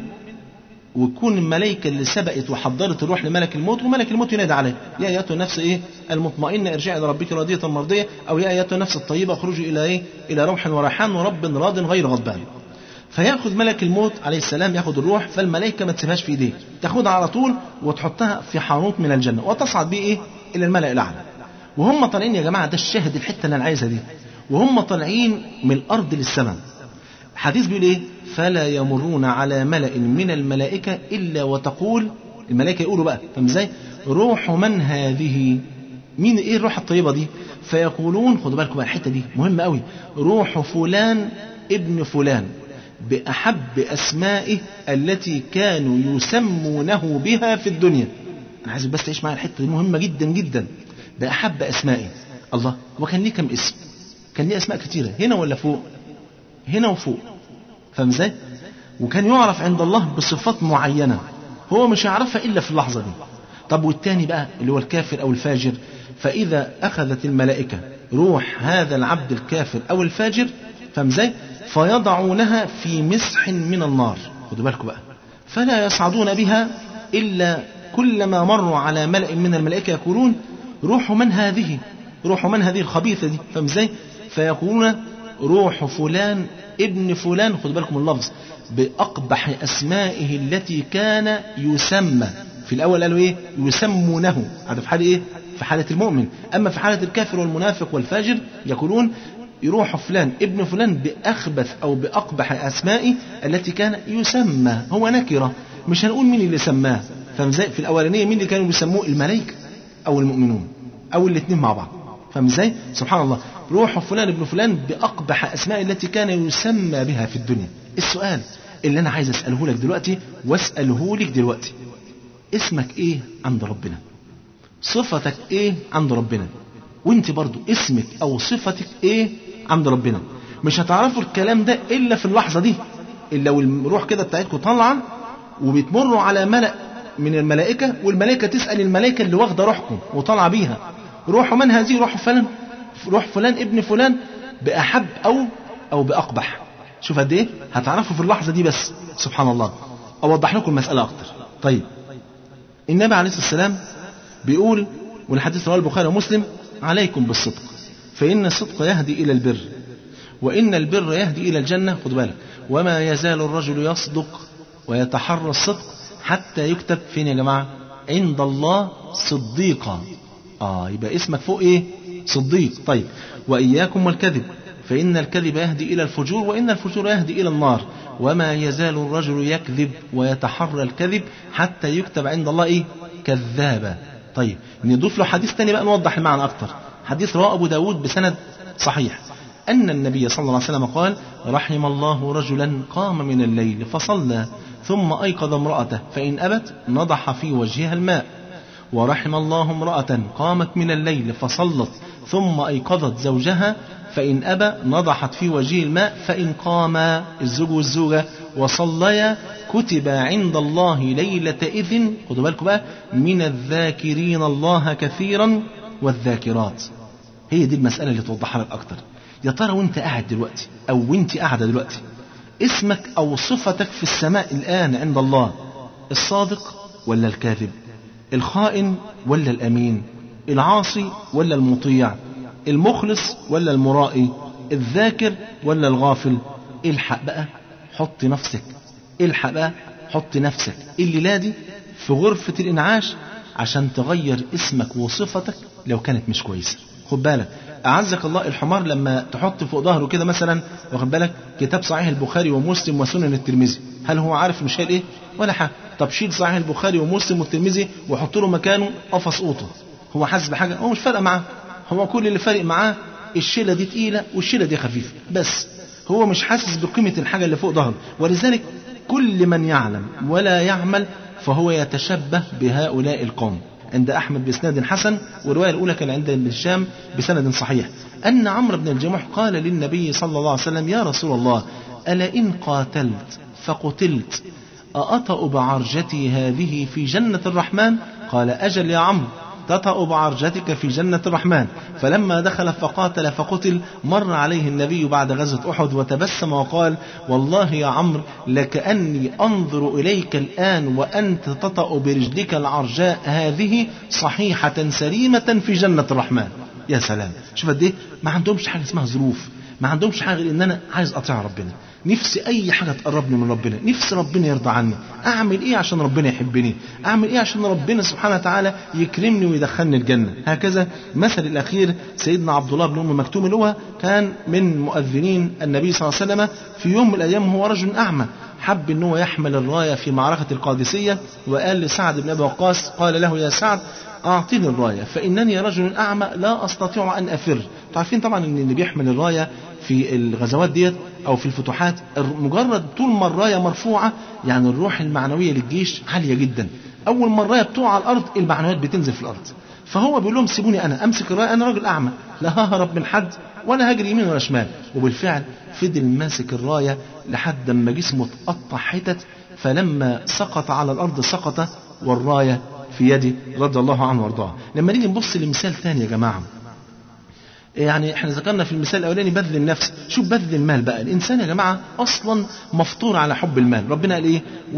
ويكون الملائكة اللي سبقت وحضرت الروح لملك الموت وملك الموت ينادي عليه يا أيتها النفس إيه المطمئنة ارجعي إلى ربك راضية مرضية أو يا أيتها النفس الطيبة اخرجي إلى إيه إلى روح وريحان ورب راض غير غضبان فياخذ ملك الموت عليه السلام ياخذ الروح فالملائكة ما تسيبهاش في إيديه تاخدها على طول وتحطها في حانوت من الجنة وتصعد بيه إيه إلى الملأ الأعلى وهم طالعين يا جماعة ده الشاهد الحتة اللي أنا عايزها دي وهم طالعين من الأرض للسماء حديث بيقول إيه فلا يمرون على ملأ من الملائكة إلا وتقول الملائكة يقولوا بقى فاهم ازاي؟ روح من هذه؟ مين ايه الروح الطيبة دي؟ فيقولون خدوا بالكم بقى الحتة دي مهمة قوي روح فلان ابن فلان بأحب أسمائه التي كانوا يسمونه بها في الدنيا انا عايزك بس تعيش معايا الحته دي مهمه جدا جدا باحب اسمائي الله وكان ليه كم اسم كان ليه اسماء كتيره هنا ولا فوق هنا وفوق فاهم ازاي وكان يعرف عند الله بصفات معينه هو مش هيعرفها الا في اللحظه دي طب والتاني بقى اللي هو الكافر او الفاجر فاذا اخذت الملائكه روح هذا العبد الكافر او الفاجر فاهم ازاي فيضعونها في مسح من النار خدوا بالكم بقى فلا يصعدون بها الا كلما مروا على ملأ من الملائكه يقولون روح من هذه روح من هذه الخبيثه دي فاهم ازاي فيقولون روح فلان ابن فلان خدوا بالكم اللفظ بأقبح أسمائه التي كان يسمى في الأول قالوا إيه يسمونه هذا في حالة إيه في حالة المؤمن أما في حالة الكافر والمنافق والفاجر يقولون يروح فلان ابن فلان بأخبث أو بأقبح أسمائه التي كان يسمى هو نكرة مش هنقول مين اللي سماه فاهم ازاي في الأولانية مين اللي كانوا بيسموه الملائكة أو المؤمنون أو الاثنين مع بعض فاهم ازاي سبحان الله روح فلان ابن فلان بأقبح أسماء التي كان يسمى بها في الدنيا السؤال اللي أنا عايز أسأله لك دلوقتي وأسأله لك دلوقتي اسمك إيه عند ربنا صفتك إيه عند ربنا وانت برضو اسمك أو صفتك إيه عند ربنا مش هتعرفوا الكلام ده إلا في اللحظة دي إلا والروح كده بتاعتكم طالعة وبتمروا على ملأ من الملائكة والملائكة تسأل الملائكة اللي واخدة روحكم وطالعة بيها روح من هذه روح فلان روح فلان ابن فلان بأحب أو أو بأقبح شوف قد إيه هتعرفوا في اللحظة دي بس سبحان الله أوضح لكم المسألة أكتر طيب النبي عليه الصلاة والسلام بيقول والحديث رواه البخاري ومسلم عليكم بالصدق فإن الصدق يهدي إلى البر وإن البر يهدي إلى الجنة خد بالك وما يزال الرجل يصدق ويتحرى الصدق حتى يكتب فين يا جماعة عند الله صديقا آه يبقى اسمك فوق إيه صديق طيب وإياكم والكذب فإن الكذب يهدي إلى الفجور وإن الفجور يهدي إلى النار وما يزال الرجل يكذب ويتحرى الكذب حتى يكتب عند الله إيه كذابا طيب نضيف له حديث تاني بقى نوضح المعنى أكتر حديث رواه أبو داود بسند صحيح أن النبي صلى الله عليه وسلم قال رحم الله رجلا قام من الليل فصلى ثم أيقظ امرأته فإن أبت نضح في وجهها الماء ورحم الله امرأة قامت من الليل فصلت ثم أيقظت زوجها فإن أبى نضحت في وجهه الماء فإن قاما الزوج والزوجة وصليا كتب عند الله ليلة إذن خدوا بالكم بقى من الذاكرين الله كثيرا والذاكرات هي دي المسألة اللي توضحها لك أكتر يا ترى وانت قاعد دلوقتي أو وانت قاعدة دلوقتي اسمك أو صفتك في السماء الآن عند الله الصادق ولا الكاذب الخائن ولا الأمين العاصي ولا المطيع المخلص ولا المرائي الذاكر ولا الغافل الحق بقى حط نفسك الحق بقى حط نفسك الليلة دي في غرفة الإنعاش عشان تغير اسمك وصفتك لو كانت مش كويسة خد بالك أعزك الله الحمار لما تحط فوق ظهره كده مثلا واخد بالك كتاب صحيح البخاري ومسلم وسنن الترمذي هل هو عارف انه شايل ايه ولا حاجه طب شيل صحيح البخاري ومسلم والترمذي وحط له مكانه قفص قوطه هو حاسس بحاجه هو مش فارقه معاه هو كل اللي فارق معاه الشيله دي تقيله والشيله دي خفيفه بس هو مش حاسس بقيمه الحاجه اللي فوق ظهره ولذلك كل من يعلم ولا يعمل فهو يتشبه بهؤلاء القوم عند أحمد بإسناد حسن والرواية الأولى كان عند ابن هشام بسند صحيح أن عمرو بن الجموح قال للنبي صلى الله عليه وسلم يا رسول الله ألا إن قاتلت فقتلت أأطأ بعرجتي هذه في جنة الرحمن قال أجل يا عمرو تطأ بعرجتك في جنة الرحمن فلما دخل فقاتل فقتل مر عليه النبي بعد غزوة أحد وتبسم وقال والله يا عمرو لكأني أنظر إليك الآن وأنت تطأ برجلك العرجاء هذه صحيحة سليمة في جنة الرحمن يا سلام شوف قد ايه ما عندهمش حاجة اسمها ظروف ما عندهمش حاجة غير ان انا عايز اطيع ربنا نفسي اي حاجه تقربني من ربنا نفسي ربنا يرضى عني اعمل ايه عشان ربنا يحبني اعمل ايه عشان ربنا سبحانه وتعالى يكرمني ويدخلني الجنه هكذا مثل الاخير سيدنا عبد الله بن ام مكتوم اللي هو كان من مؤذنين النبي صلى الله عليه وسلم في يوم من الايام هو رجل اعمى حب ان هو يحمل الرايه في معركه القادسيه وقال لسعد بن ابي وقاص قال له يا سعد أعطني الراية فإنني رجل أعمى لا أستطيع أن أفر عارفين طبعا أن اللي بيحمل الراية في الغزوات ديت او في الفتوحات مجرد طول ما الرايه مرفوعه يعني الروح المعنويه للجيش عاليه جدا اول ما الرايه بتقع على الارض المعنويات بتنزل في الارض فهو بيقول لهم سيبوني انا امسك الرايه انا راجل اعمى لا ههرب من حد ولا هجري يمين ولا شمال وبالفعل فضل ماسك الرايه لحد ما جسمه اتقطع حتت فلما سقط على الارض سقط والرايه في يدي رضي الله عنه وارضاه لما نيجي نبص لمثال ثاني يا جماعه يعني احنا ذكرنا في المثال الاولاني بذل النفس شوف بذل المال بقى الانسان يا جماعه اصلا مفطور على حب المال ربنا قال ايه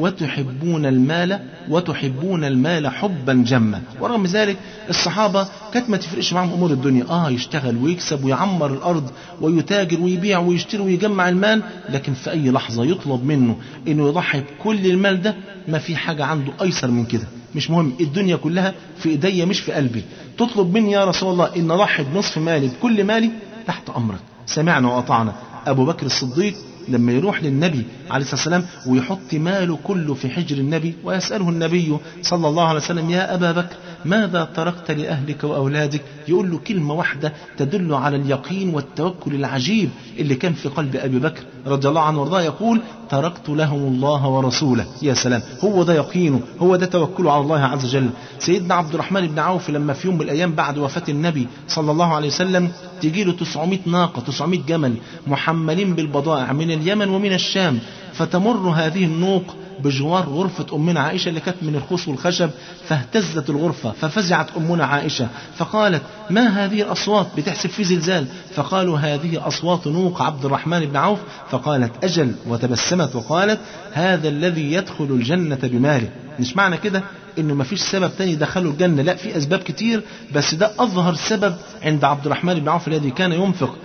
وتحبون المال وتحبون المال حبا جما ورغم ذلك الصحابه كانت ما تفرقش معاهم امور الدنيا اه يشتغل ويكسب ويعمر الارض ويتاجر ويبيع ويشتري ويجمع المال لكن في اي لحظه يطلب منه انه يضحي بكل المال ده ما في حاجه عنده ايسر من كده مش مهم الدنيا كلها في ايديا مش في قلبي تطلب مني يا رسول الله ان اضحي بنصف مالي بكل مالي تحت امرك سمعنا واطعنا ابو بكر الصديق لما يروح للنبي عليه الصلاه والسلام ويحط ماله كله في حجر النبي ويساله النبي صلى الله عليه وسلم يا ابا بكر ماذا تركت لاهلك واولادك يقول له كلمه واحده تدل على اليقين والتوكل العجيب اللي كان في قلب ابي بكر رضي الله عنه وارضاه يقول تركت لهم الله ورسوله يا سلام هو ده يقينه هو ده توكله على الله عز وجل سيدنا عبد الرحمن بن عوف لما في يوم من الايام بعد وفاه النبي صلى الله عليه وسلم تجي له 900 ناقه 900 جمل محملين بالبضائع من اليمن ومن الشام فتمر هذه النوق بجوار غرفة أمنا عائشة اللي كانت من الخوص والخشب فاهتزت الغرفة ففزعت أمنا عائشة فقالت ما هذه الأصوات بتحسب في زلزال فقالوا هذه أصوات نوق عبد الرحمن بن عوف فقالت أجل وتبسمت وقالت هذا الذي يدخل الجنة بماله مش معنى كده انه ما فيش سبب تاني دخله الجنة لا في اسباب كتير بس ده اظهر سبب عند عبد الرحمن بن عوف الذي كان ينفق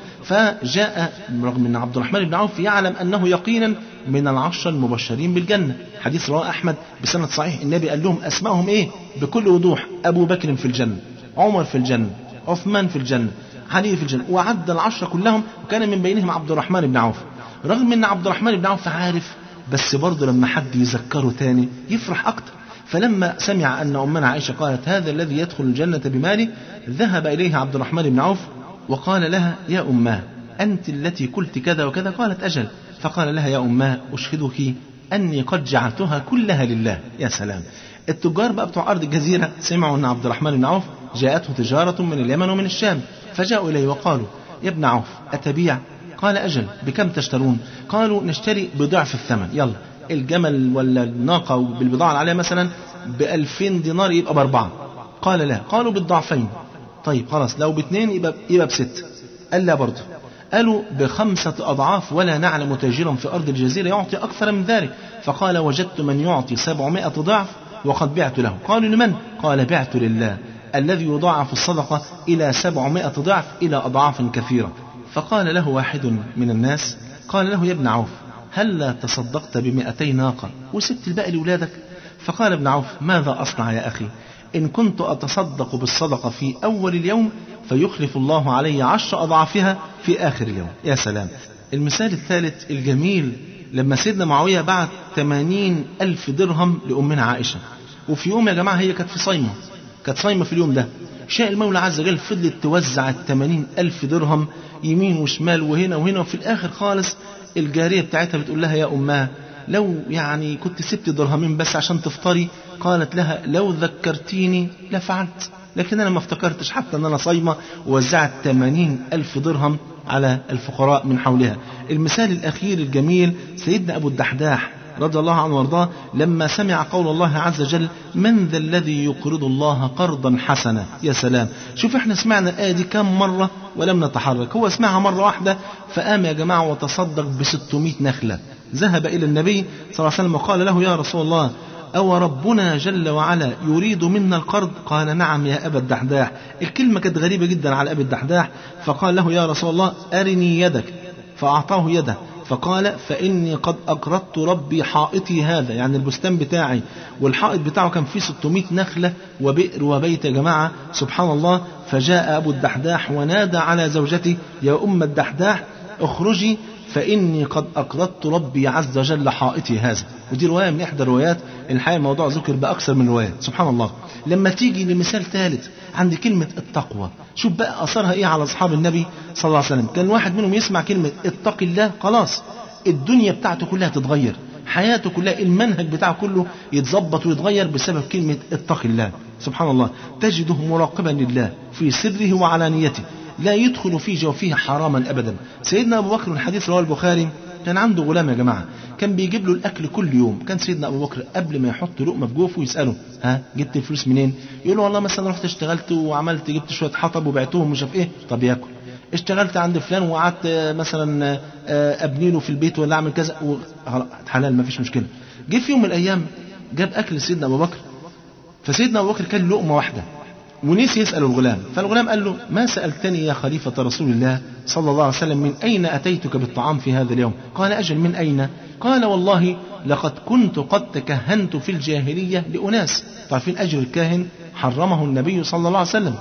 فجاء رغم ان عبد الرحمن بن عوف يعلم انه يقينا من العشر المبشرين بالجنة حديث رواه أحمد بسند صحيح النبي قال لهم أسمائهم إيه بكل وضوح أبو بكر في الجنة عمر في الجنة عثمان في الجنة علي في الجنة وعد العشرة كلهم وكان من بينهم عبد الرحمن بن عوف رغم ان عبد الرحمن بن عوف عارف بس برضه لما حد يذكره تاني يفرح أكتر فلما سمع أن أمنا عائشة قالت هذا الذي يدخل الجنة بماله ذهب إليه عبد الرحمن بن عوف وقال لها يا أماه أنت التي قلت كذا وكذا قالت أجل فقال لها يا أماه أشهدك أني قد جعلتها كلها لله يا سلام التجار بقى بتوع أرض الجزيرة سمعوا أن عبد الرحمن بن عوف جاءته تجارة من اليمن ومن الشام فجاءوا إليه وقالوا يا ابن عوف أتبيع قال أجل بكم تشترون قالوا نشتري بضعف الثمن يلا الجمل ولا الناقة بالبضاعة اللي عليها مثلا بألفين دينار يبقى بأربعة قال لا قالوا بالضعفين طيب خلاص لو باثنين يبقى يبقى بست قال لا برضه قالوا بخمسة أضعاف ولا نعلم تاجرا في أرض الجزيرة يعطي أكثر من ذلك فقال وجدت من يعطي سبعمائة ضعف وقد بعت له قالوا لمن قال بعت لله الذي يضاعف الصدقة إلى سبعمائة ضعف إلى أضعاف كثيرة فقال له واحد من الناس قال له يا ابن عوف هل تصدقت بمئتي ناقة وسبت الباقي لأولادك فقال ابن عوف ماذا أصنع يا أخي إن كنت أتصدق بالصدقة في أول اليوم فيخلف الله علي عشر أضعافها في آخر اليوم يا سلام المثال الثالث الجميل لما سيدنا معاوية بعت 80 ألف درهم لأمنا عائشة وفي يوم يا جماعة هي كانت في صيمة كانت صايمة في اليوم ده شاء المولى عز وجل فضلت توزع ال 80 ألف درهم يمين وشمال وهنا وهنا وفي الآخر خالص الجارية بتاعتها بتقول لها يا أمها لو يعني كنت سبت درهمين بس عشان تفطري قالت لها لو ذكرتيني لفعلت لكن أنا ما افتكرتش حتى أن أنا صايمة ووزعت 80 ألف درهم على الفقراء من حولها المثال الأخير الجميل سيدنا أبو الدحداح رضي الله عنه وارضاه لما سمع قول الله عز وجل من ذا الذي يقرض الله قرضا حسنا يا سلام شوف احنا سمعنا الآية دي كم مرة ولم نتحرك هو سمعها مرة واحدة فقام يا جماعة وتصدق ب 600 نخلة ذهب إلى النبي صلى الله عليه وسلم وقال له يا رسول الله أو ربنا جل وعلا يريد منا القرض قال نعم يا أبا الدحداح الكلمة كانت غريبة جدا على أبي الدحداح فقال له يا رسول الله أرني يدك فأعطاه يده فقال فإني قد أقرضت ربي حائطي هذا يعني البستان بتاعي والحائط بتاعه كان فيه 600 نخلة وبئر وبيت يا جماعة سبحان الله فجاء أبو الدحداح ونادى على زوجتي يا أم الدحداح اخرجي فإني قد أقرضت ربي عز وجل حائطي هذا ودي رواية من إحدى الروايات الحقيقة الموضوع ذكر بأكثر من رواية سبحان الله لما تيجي لمثال ثالث عند كلمة التقوى شوف بقى اثرها ايه على اصحاب النبي صلى الله عليه وسلم كان واحد منهم يسمع كلمه اتق الله خلاص الدنيا بتاعته كلها تتغير حياته كلها المنهج بتاعه كله يتظبط ويتغير بسبب كلمه اتق الله سبحان الله تجده مراقبا لله في سره وعلانيته لا يدخل في جوفه حراما ابدا سيدنا ابو بكر الحديث رواه البخاري كان عنده غلام يا جماعه كان بيجيب له الاكل كل يوم كان سيدنا ابو بكر قبل ما يحط لقمه في جوفه يساله ها جبت الفلوس منين يقول له والله مثلا رحت اشتغلت وعملت جبت شويه حطب وبعتهم مش عارف ايه طب ياكل اشتغلت عند فلان وقعدت مثلا ابني له في البيت ولا اعمل كذا حلال ما فيش مشكله جه في يوم من الايام جاب اكل لسيدنا ابو بكر فسيدنا ابو بكر كان لقمه واحده ونسي يسأل الغلام فالغلام قال له ما سألتني يا خليفة رسول الله صلى الله عليه وسلم من أين أتيتك بالطعام في هذا اليوم قال أجل من أين قال والله لقد كنت قد تكهنت في الجاهلية لأناس تعرفين أجر الكاهن حرمه النبي صلى الله عليه وسلم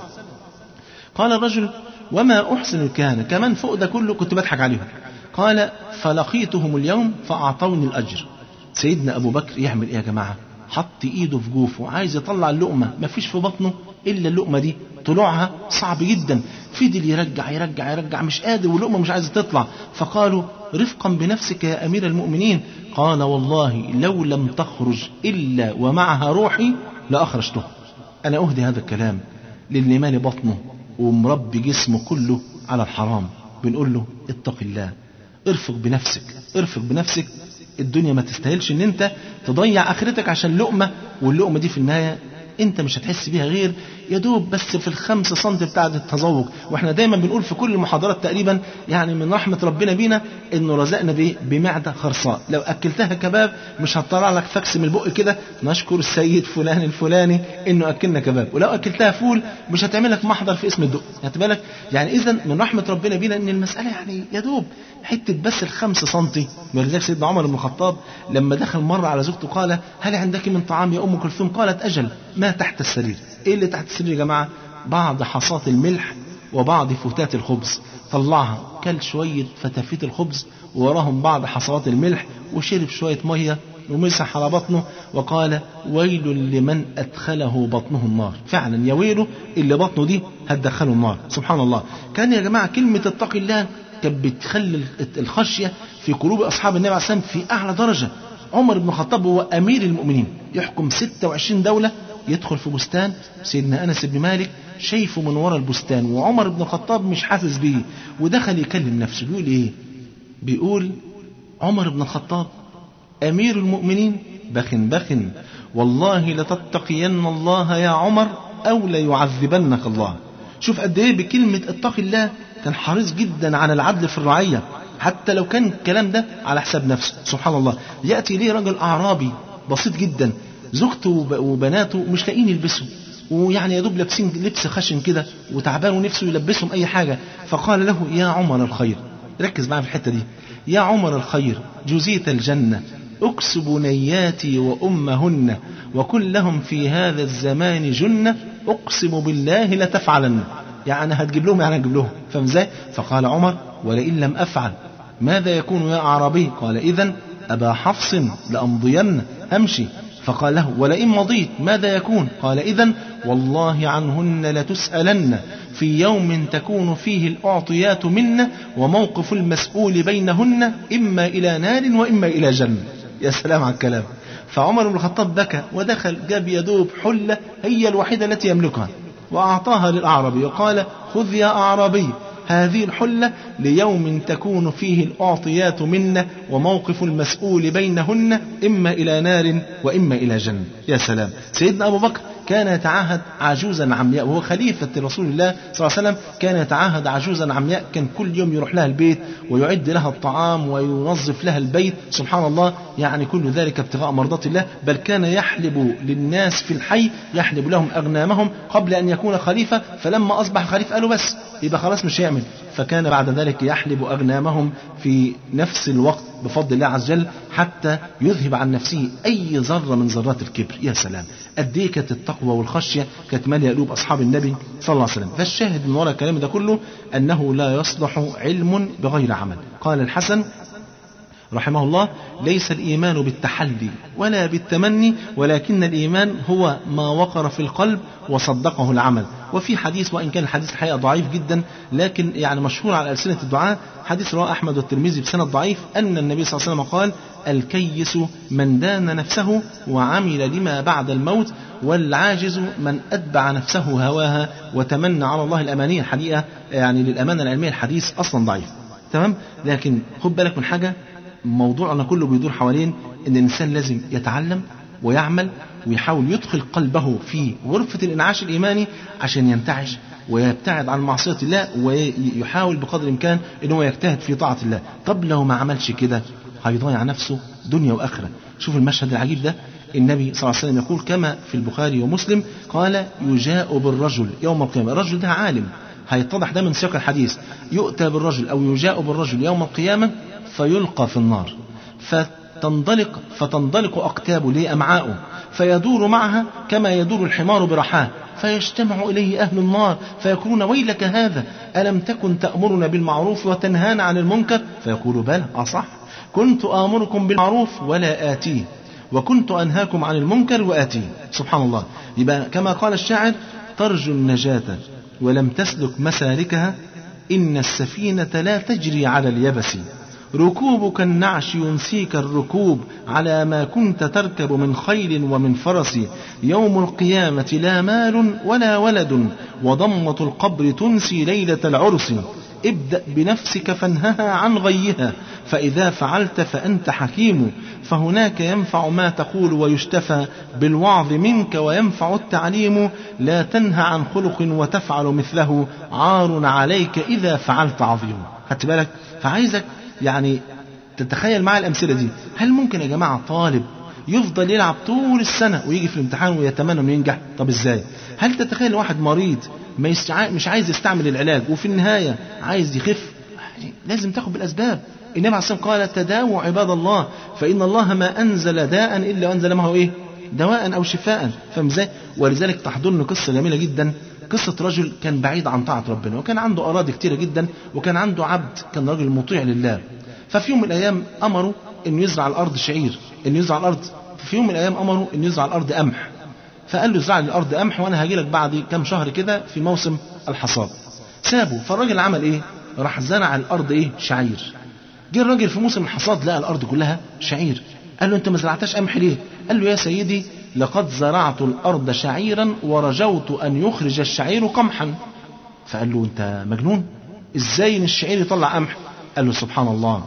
قال الرجل وما أحسن الكهنة كمان فوق ده كله كنت بضحك عليهم قال فلقيتهم اليوم فأعطوني الأجر سيدنا أبو بكر يعمل إيه يا جماعة حط ايده في جوفه عايز يطلع اللقمه ما فيش في بطنه الا اللقمه دي طلوعها صعب جدا فضل يرجع يرجع يرجع مش قادر واللقمه مش عايزه تطلع فقالوا رفقا بنفسك يا امير المؤمنين قال والله لو لم تخرج الا ومعها روحي لاخرجتها انا اهدي هذا الكلام للي مالي بطنه ومربي جسمه كله على الحرام بنقول له اتق الله ارفق بنفسك ارفق بنفسك الدنيا ما تستاهلش ان انت تضيع اخرتك عشان لقمه واللقمه دي في النهايه انت مش هتحس بيها غير يا دوب بس في الخمس سم بتاعه التذوق واحنا دايما بنقول في كل المحاضرات تقريبا يعني من رحمه ربنا بينا انه رزقنا بايه بمعده خرصاء لو اكلتها كباب مش هتطلع لك فكس من البق كده نشكر السيد فلان الفلاني انه اكلنا كباب ولو اكلتها فول مش هتعمل لك محضر في اسم الدق هات بالك يعني اذا من رحمه ربنا بينا ان المساله يعني يا دوب حته بس الخمس سنتي ولذلك سيدنا عمر بن الخطاب لما دخل مره على زوجته قال هل عندك من طعام يا ام كلثوم قالت اجل ما تحت السرير ايه اللي تحت السرير يا جماعه بعض حصات الملح وبعض فتات الخبز طلعها كل شويه فتافيت الخبز ووراهم بعض حصوات الملح وشرب شويه ميه ومسح على بطنه وقال ويل لمن أدخله بطنه النار فعلا يا ويله اللي بطنه دي هتدخله النار سبحان الله كان يا جماعة كلمة اتق الله كانت بتخلي الخشية في قلوب أصحاب النبي عليه السلام في أعلى درجة عمر بن الخطاب هو أمير المؤمنين يحكم 26 دولة يدخل في بستان سيدنا أنس بن مالك شايفه من ورا البستان وعمر بن الخطاب مش حاسس بيه ودخل يكلم نفسه بيقول إيه بيقول عمر بن الخطاب أمير المؤمنين بخ بخ والله لتتقين الله يا عمر أو ليعذبنك الله شوف قد إيه بكلمة اتق الله كان حريص جدا على العدل في الرعية حتى لو كان الكلام ده على حساب نفسه سبحان الله يأتي ليه رجل أعرابي بسيط جدا زوجته وبناته مش لاقيين يلبسوا ويعني يا دوب لابسين لبس خشن كده وتعبان ونفسه يلبسهم أي حاجة فقال له يا عمر الخير ركز معايا في الحتة دي يا عمر الخير جزيت الجنة أكسب نياتي وأمهن وكن لهم في هذا الزمان جنة أقسم بالله لتفعلن يعني هتجيب لهم يعني هتجيب لهم فاهم ازاي؟ فقال عمر ولئن لم أفعل ماذا يكون يا أعرابي؟ قال إذا أبا حفص لأمضين أمشي فقال له ولئن مضيت ماذا يكون؟ قال إذا والله عنهن لتسألن في يوم تكون فيه الأعطيات منا وموقف المسؤول بينهن إما إلى نار وإما إلى جنة يا سلام على الكلام فعمر بن الخطاب بكى ودخل جاب يدوب حلة هي الوحيدة التي يملكها وأعطاها للأعرابي وقال خذ يا أعرابي هذه الحلة ليوم تكون فيه الأعطيات منا وموقف المسؤول بينهن إما إلى نار وإما إلى جنة يا سلام سيدنا أبو بكر كان يتعاهد عجوزا عمياء وهو خليفة رسول الله صلى الله عليه وسلم كان يتعاهد عجوزا عمياء كان كل يوم يروح لها البيت ويعد لها الطعام وينظف لها البيت سبحان الله يعني كل ذلك ابتغاء مرضات الله بل كان يحلب للناس في الحي يحلب لهم أغنامهم قبل أن يكون خليفة فلما أصبح خليفة قالوا بس يبقى خلاص مش هيعمل فكان بعد ذلك يحلب أغنامهم في نفس الوقت بفضل الله عز وجل حتى يذهب عن نفسه أي ذرة من ذرات الكبر يا سلام قد إيه كانت التقوى والخشية كانت مالية قلوب أصحاب النبي صلى الله عليه وسلم فالشاهد من وراء الكلام ده كله أنه لا يصلح علم بغير عمل قال الحسن رحمه الله ليس الإيمان بالتحلي ولا بالتمني ولكن الإيمان هو ما وقر في القلب وصدقه العمل وفي حديث وإن كان الحديث الحقيقة ضعيف جدا لكن يعني مشهور على ألسنة الدعاء حديث رواه أحمد والترمذي بسند ضعيف أن النبي صلى الله عليه وسلم قال الكيس من دان نفسه وعمل لما بعد الموت والعاجز من أتبع نفسه هواها وتمنى على الله الأمانية الحقيقة يعني للأمانة العلمية الحديث أصلا ضعيف تمام لكن خد بالك من حاجة موضوعنا كله بيدور حوالين ان الانسان لازم يتعلم ويعمل ويحاول يدخل قلبه في غرفة الانعاش الايماني عشان ينتعش ويبتعد عن معصية الله ويحاول بقدر الامكان ان هو يجتهد في طاعة الله طب لو ما عملش كده هيضيع نفسه دنيا واخرة شوف المشهد العجيب ده النبي صلى الله عليه وسلم يقول كما في البخاري ومسلم قال يجاء بالرجل يوم القيامة الرجل ده عالم هيتضح ده من سياق الحديث يؤتى بالرجل او يجاء بالرجل يوم القيامة فيلقى في النار فتنطلق فتنطلق أقتابه لأمعاؤه فيدور معها كما يدور الحمار برحاه فيجتمع إليه أهل النار فيقولون ويلك هذا ألم تكن تأمرنا بالمعروف وتنهانا عن المنكر فيقول بلى أصح كنت آمركم بالمعروف ولا آتيه وكنت أنهاكم عن المنكر وآتيه سبحان الله يبقى كما قال الشاعر ترجو النجاة ولم تسلك مسالكها إن السفينة لا تجري على اليبس ركوبك النعش ينسيك الركوب على ما كنت تركب من خيل ومن فرس يوم القيامة لا مال ولا ولد وضمة القبر تنسي ليلة العرس ابدأ بنفسك فانهها عن غيها فإذا فعلت فأنت حكيم فهناك ينفع ما تقول ويشتفى بالوعظ منك وينفع التعليم لا تنهى عن خلق وتفعل مثله عار عليك إذا فعلت عظيم خدت بالك فعايزك يعني تتخيل معي الأمثلة دي هل ممكن يا جماعة طالب يفضل يلعب طول السنة ويجي في الامتحان ويتمنى انه ينجح طب ازاي هل تتخيل واحد مريض ما يستع... مش عايز يستعمل العلاج وفي النهاية عايز يخف يعني لازم تاخد بالأسباب النبي عليه الصلاة والسلام قال تداووا عباد الله فإن الله ما أنزل داء إلا وأنزل معه إيه دواء أو شفاء فاهم ازاي ولذلك تحضرني قصة جميلة جدا قصة رجل كان بعيد عن طاعة ربنا وكان عنده أراضي كتيرة جدا وكان عنده عبد كان راجل مطيع لله ففي يوم من الأيام أمره إنه يزرع الأرض شعير إنه يزرع الأرض في يوم من الأيام أمره إنه يزرع الأرض قمح فقال له ازرع لي الأرض قمح وأنا هاجي لك بعد كام شهر كده في موسم الحصاد سابه فالراجل عمل إيه راح زرع الأرض إيه شعير جه الراجل في موسم الحصاد لقى الأرض كلها شعير قال له أنت ما زرعتهاش قمح ليه قال له يا سيدي لقد زرعت الأرض شعيرا ورجوت أن يخرج الشعير قمحا فقال له أنت مجنون إزاي إن الشعير يطلع قمح قال له سبحان الله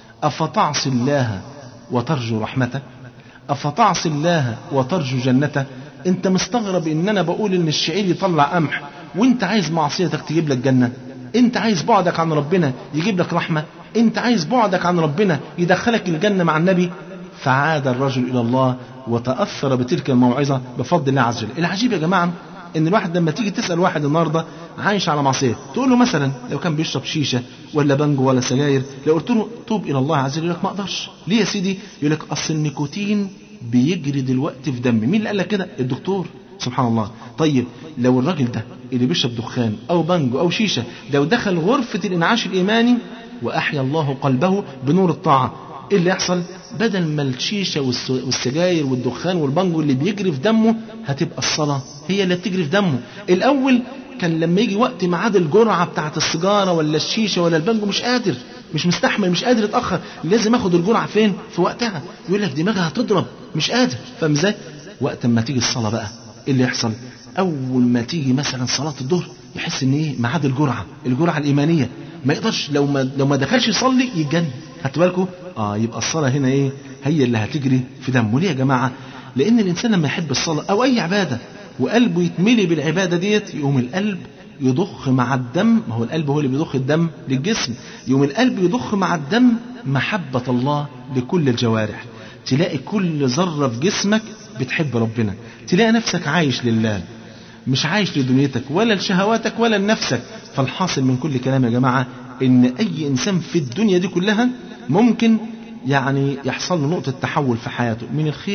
أفتعصي الله وترجو رحمته أفتعصي الله وترجو جنته أنت مستغرب إن أنا بقول إن الشعير يطلع قمح وأنت عايز معصيتك تجيب لك جنة أنت عايز بعدك عن ربنا يجيب لك رحمة أنت عايز بعدك عن ربنا يدخلك الجنة مع النبي فعاد الرجل إلى الله وتأثر بتلك الموعظة بفضل الله عز وجل العجيب يا جماعة ان الواحد لما تيجي تسال واحد النهارده عايش على معصيه تقول له مثلا لو كان بيشرب شيشه ولا بنجو ولا سجاير لو قلت له توب الى الله عز وجل يقول لك ما اقدرش ليه يا سيدي يقول لك اصل النيكوتين بيجري دلوقتي في دمي مين اللي قال لك كده الدكتور سبحان الله طيب لو الراجل ده اللي بيشرب دخان او بنجو او شيشه لو دخل غرفه الانعاش الايماني واحيا الله قلبه بنور الطاعه ايه اللي يحصل بدل ما الشيشه والسجاير والدخان والبنجو اللي بيجري في دمه هتبقى الصلاه هي اللي بتجري في دمه الاول كان لما يجي وقت ميعاد الجرعه بتاعه السيجاره ولا الشيشه ولا البنجو مش قادر مش مستحمل مش قادر يتاخر لازم اخد الجرعه فين في وقتها يقول لك دماغي هتضرب مش قادر فاهم ازاي وقت ما تيجي الصلاه بقى ايه اللي يحصل اول ما تيجي مثلا صلاه الظهر يحس ان ايه ميعاد الجرعه الجرعه الايمانيه ما يقدرش لو ما لو ما دخلش يصلي يتجنن خدت بالكم اه يبقى الصلاه هنا ايه هي اللي هتجري في دمه ليه يا جماعه لان الانسان لما يحب الصلاه او اي عباده وقلبه يتملي بالعباده ديت يقوم القلب يضخ مع الدم ما هو القلب هو اللي بيضخ الدم للجسم يقوم القلب يضخ مع الدم محبه الله لكل الجوارح تلاقي كل ذره في جسمك بتحب ربنا تلاقي نفسك عايش لله مش عايش لدنيتك ولا لشهواتك ولا لنفسك فالحاصل من كل كلام يا جماعه ان اي انسان في الدنيا دي كلها ممكن يعني يحصل له نقطة تحول في حياته من الخير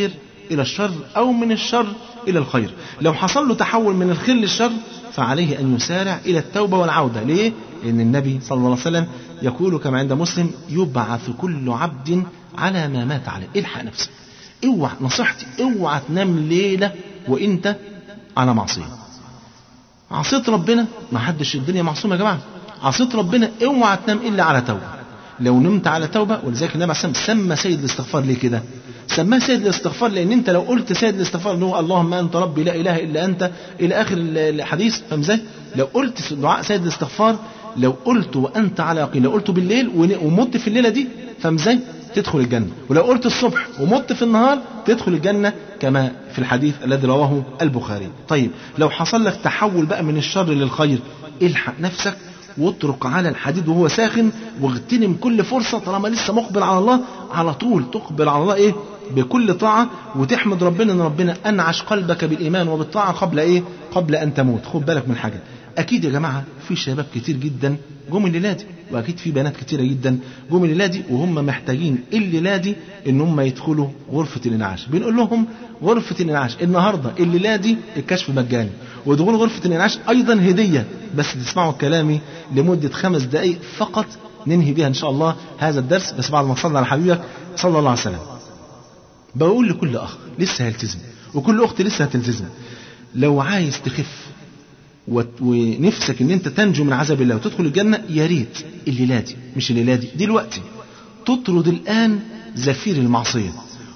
إلى الشر أو من الشر إلى الخير لو حصل له تحول من الخير للشر فعليه أن يسارع إلى التوبة والعودة ليه؟ لأن النبي صلى الله عليه وسلم يقول كما عند مسلم يبعث كل عبد على ما مات عليه الحق نفسك اوعى نصيحتي اوعى تنام ليلة وانت على معصية عصيت ربنا ما حدش الدنيا معصومة يا جماعة عصيت ربنا اوعى تنام الا على توبة لو نمت على توبة ولذلك النبي عليه الصلاة والسلام سمى سيد الاستغفار ليه كده سماه سيد الاستغفار لان انت لو قلت سيد الاستغفار اللي هو اللهم انت ربي لا اله الا انت الى اخر الحديث فاهم ازاي لو قلت في دعاء سيد الاستغفار لو قلت وانت على يقين لو قلته بالليل ومت في الليله دي فاهم ازاي تدخل الجنة ولو قلت الصبح ومت في النهار تدخل الجنة كما في الحديث الذي رواه البخاري طيب لو حصل لك تحول بقى من الشر للخير الحق نفسك واترك على الحديد وهو ساخن واغتنم كل فرصة طالما لسه مقبل على الله على طول تقبل على الله ايه بكل طاعة وتحمد ربنا ان ربنا انعش قلبك بالايمان وبالطاعة قبل ايه قبل ان تموت خد بالك من حاجة اكيد يا جماعة في شباب كتير جدا جم الليلة دي واكيد في بنات كتيرة جدا جم الليلة دي وهم محتاجين الليلة دي ان هم يدخلوا غرفة الانعاش بنقول لهم غرفة الانعاش النهاردة الليلة دي الكشف مجاني ودخول غرفة الانعاش ايضا هدية بس تسمعوا كلامي لمدة خمس دقائق فقط ننهي بها ان شاء الله هذا الدرس بس بعد ما تصلي على حبيبك صلى الله عليه وسلم بقول لكل اخ لسه هيلتزم وكل اخت لسه هتلتزم لو عايز تخف ونفسك ان انت تنجو من عذاب الله وتدخل الجنة يا ريت الليلة دي مش الليلة دي دلوقتي تطرد الآن زفير المعصية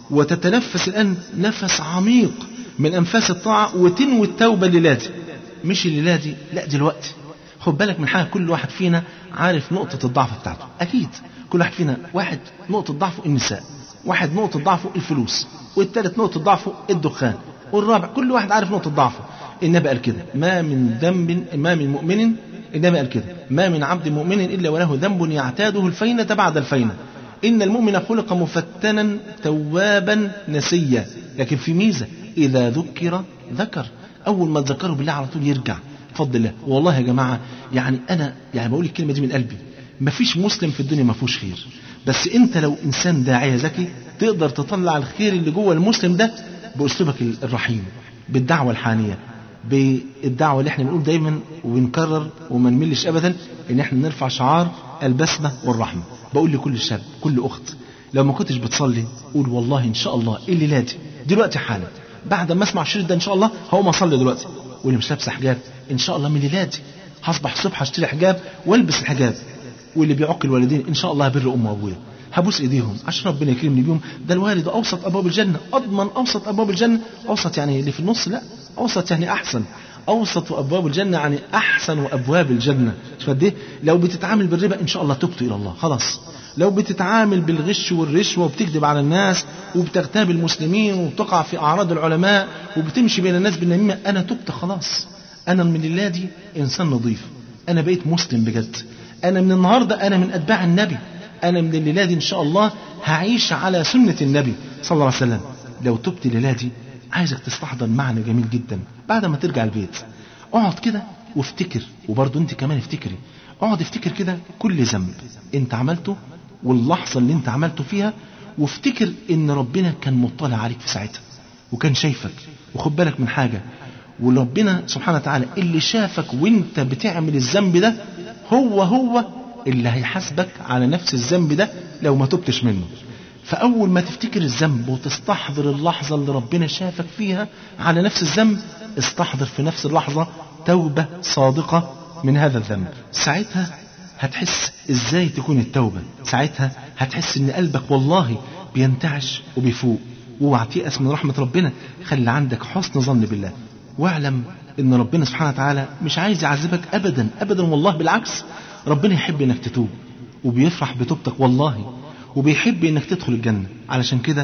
وتتنفس الآن نفس عميق من أنفاس الطاعة وتنوي التوبة الليلة دي مش الليلة دي لا دلوقتي خد بالك من حاجة كل واحد فينا عارف نقطة الضعف بتاعته أكيد كل واحد فينا واحد نقطة ضعفه النساء واحد نقطة ضعفه الفلوس والثالث نقطة ضعفه الدخان والرابع كل واحد عارف نقطة ضعفه النبي قال كده ما من ذنب ما من مؤمن النبي قال كده ما من عبد مؤمن إلا وله ذنب يعتاده الفينة بعد الفينة إن المؤمن خلق مفتنا توابا نسيا لكن في ميزة إذا ذكر ذكر أول ما تذكره بالله على طول يرجع بفضل الله والله يا جماعة يعني أنا يعني بقول الكلمة دي من قلبي مفيش مسلم في الدنيا ما فيهوش خير بس أنت لو إنسان داعية ذكي تقدر تطلع الخير اللي جوه المسلم ده بأسلوبك الرحيم بالدعوة الحانية بالدعوة اللي احنا بنقول دايما وبنكرر وما نملش ابدا ان احنا نرفع شعار البسمة والرحمة بقول لكل شاب كل اخت لو ما كنتش بتصلي قول والله ان شاء الله الليلة دي دلوقتي حالا بعد ما اسمع الشريط ده ان شاء الله هقوم اصلي دلوقتي واللي مش لابسه حجاب ان شاء الله من الليلة دي هصبح الصبح اشتري حجاب والبس الحجاب واللي بيعق الوالدين ان شاء الله هبر امه وابويا هبوس ايديهم عشان ربنا يكرمني بيهم ده الوالد اوسط ابواب الجنه اضمن اوسط ابواب الجنه اوسط يعني اللي في النص لا اوسط يعني احسن اوسط ابواب الجنه يعني احسن ابواب الجنه شوف قد ايه لو بتتعامل بالربا ان شاء الله تبت الى الله خلاص لو بتتعامل بالغش والرشوه وبتكذب على الناس وبتغتاب المسلمين وبتقع في اعراض العلماء وبتمشي بين الناس بالنميمه انا تبت خلاص انا من الله دي انسان نظيف انا بقيت مسلم بجد انا من النهارده انا من اتباع النبي انا من الليله دي ان شاء الله هعيش على سنه النبي صلى الله عليه وسلم لو تبت الليله دي عايزك تستحضر معنى جميل جدا بعد ما ترجع البيت اقعد كده وافتكر وبرضه انت كمان افتكري اقعد افتكر كده كل ذنب انت عملته واللحظة اللي انت عملته فيها وافتكر ان ربنا كان مطلع عليك في ساعتها وكان شايفك وخد بالك من حاجة وربنا سبحانه وتعالى اللي شافك وانت بتعمل الذنب ده هو هو اللي هيحاسبك على نفس الذنب ده لو ما تبتش منه فأول ما تفتكر الذنب وتستحضر اللحظة اللي ربنا شافك فيها على نفس الذنب استحضر في نفس اللحظة توبة صادقة من هذا الذنب ساعتها هتحس ازاي تكون التوبة ساعتها هتحس ان قلبك والله بينتعش وبيفوق واوعى تيأس من رحمة ربنا خلي عندك حسن ظن بالله واعلم ان ربنا سبحانه وتعالى مش عايز يعذبك ابدا ابدا والله بالعكس ربنا يحب انك تتوب وبيفرح بتوبتك والله وبيحب انك تدخل الجنة علشان كده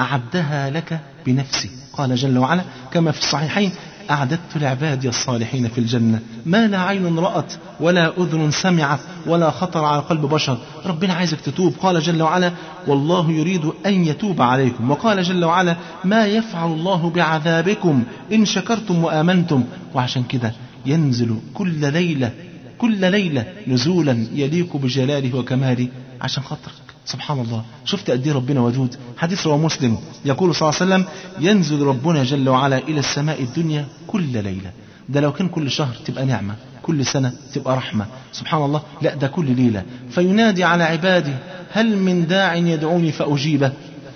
أعدها لك بنفسي قال جل وعلا كما في الصحيحين أعددت لعبادي الصالحين في الجنة ما لا عين رأت ولا أذن سمعت ولا خطر على قلب بشر ربنا عايزك تتوب قال جل وعلا والله يريد أن يتوب عليكم وقال جل وعلا ما يفعل الله بعذابكم إن شكرتم وآمنتم وعشان كده ينزل كل ليلة كل ليلة نزولا يليق بجلاله وكماله عشان خاطرك سبحان الله شفت قد ايه ربنا ودود حديث رواه مسلم يقول صلى الله عليه وسلم ينزل ربنا جل وعلا الى السماء الدنيا كل ليله ده لو كان كل شهر تبقى نعمه كل سنه تبقى رحمه سبحان الله لا ده كل ليله فينادي على عباده هل من داع يدعوني فاجيبه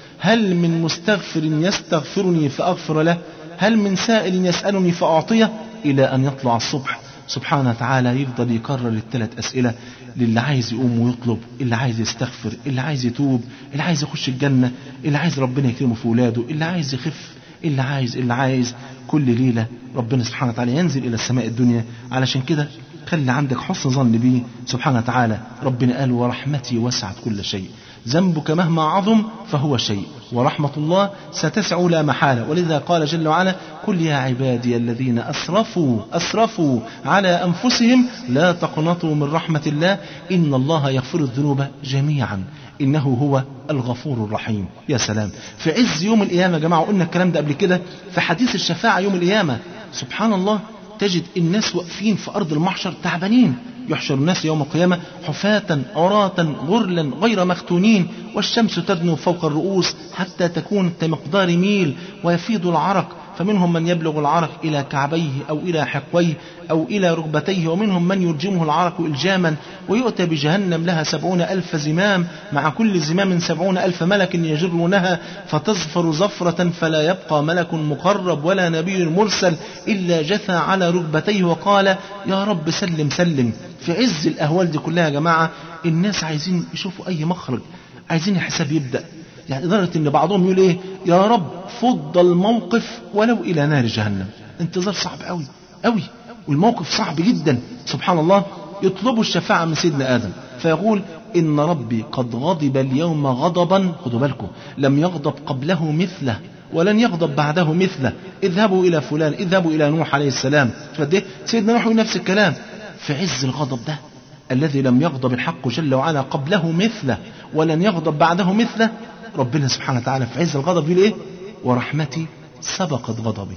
هل من مستغفر يستغفرني فاغفر له هل من سائل يسالني فاعطيه الى ان يطلع الصبح سبحانه وتعالى يفضل يكرر الثلاث أسئلة للي عايز يقوم ويطلب اللي عايز يستغفر اللي عايز يتوب اللي عايز يخش الجنة اللي عايز ربنا يكرمه في ولاده اللي عايز يخف اللي عايز اللي عايز كل ليلة ربنا سبحانه وتعالى ينزل إلى السماء الدنيا علشان كده خلي عندك حسن ظن به سبحانه وتعالى ربنا قال ورحمتي وسعت كل شيء ذنبك مهما عظم فهو شيء ورحمة الله ستسع لا محالة ولذا قال جل وعلا قل يا عبادي الذين أسرفوا أسرفوا على أنفسهم لا تقنطوا من رحمة الله إن الله يغفر الذنوب جميعا إنه هو الغفور الرحيم يا سلام في عز يوم القيامة يا جماعة قلنا الكلام ده قبل كده في حديث الشفاعة يوم القيامة سبحان الله تجد الناس واقفين في أرض المحشر تعبانين يحشر الناس يوم القيامة حفاة عراة غرلا غير مختونين والشمس تدنو فوق الرؤوس حتى تكون كمقدار ميل ويفيض العرق فمنهم من يبلغ العرق إلى كعبيه أو إلى حقويه أو إلى ركبتيه ومنهم من يلجمه العرق إلجاما ويؤتى بجهنم لها سبعون ألف زمام مع كل زمام سبعون ألف ملك يجرونها فتزفر زفرة فلا يبقى ملك مقرب ولا نبي مرسل إلا جثى على ركبتيه وقال يا رب سلم سلم في عز الأهوال دي كلها يا جماعة الناس عايزين يشوفوا أي مخرج عايزين الحساب يبدأ يعني لدرجة ان بعضهم يقول ايه يا رب فض الموقف ولو الى نار جهنم انتظار صعب قوي قوي والموقف صعب جدا سبحان الله يطلبوا الشفاعة من سيدنا آدم فيقول إن ربي قد غضب اليوم غضبا خدوا بالكم لم يغضب قبله مثله ولن يغضب بعده مثله اذهبوا إلى فلان اذهبوا إلى نوح عليه السلام فده سيدنا نوح يقول نفس الكلام في عز الغضب ده الذي لم يغضب الحق جل وعلا قبله مثله ولن يغضب بعده مثله ربنا سبحانه وتعالى في عز الغضب يقول ايه ورحمتي سبقت غضبي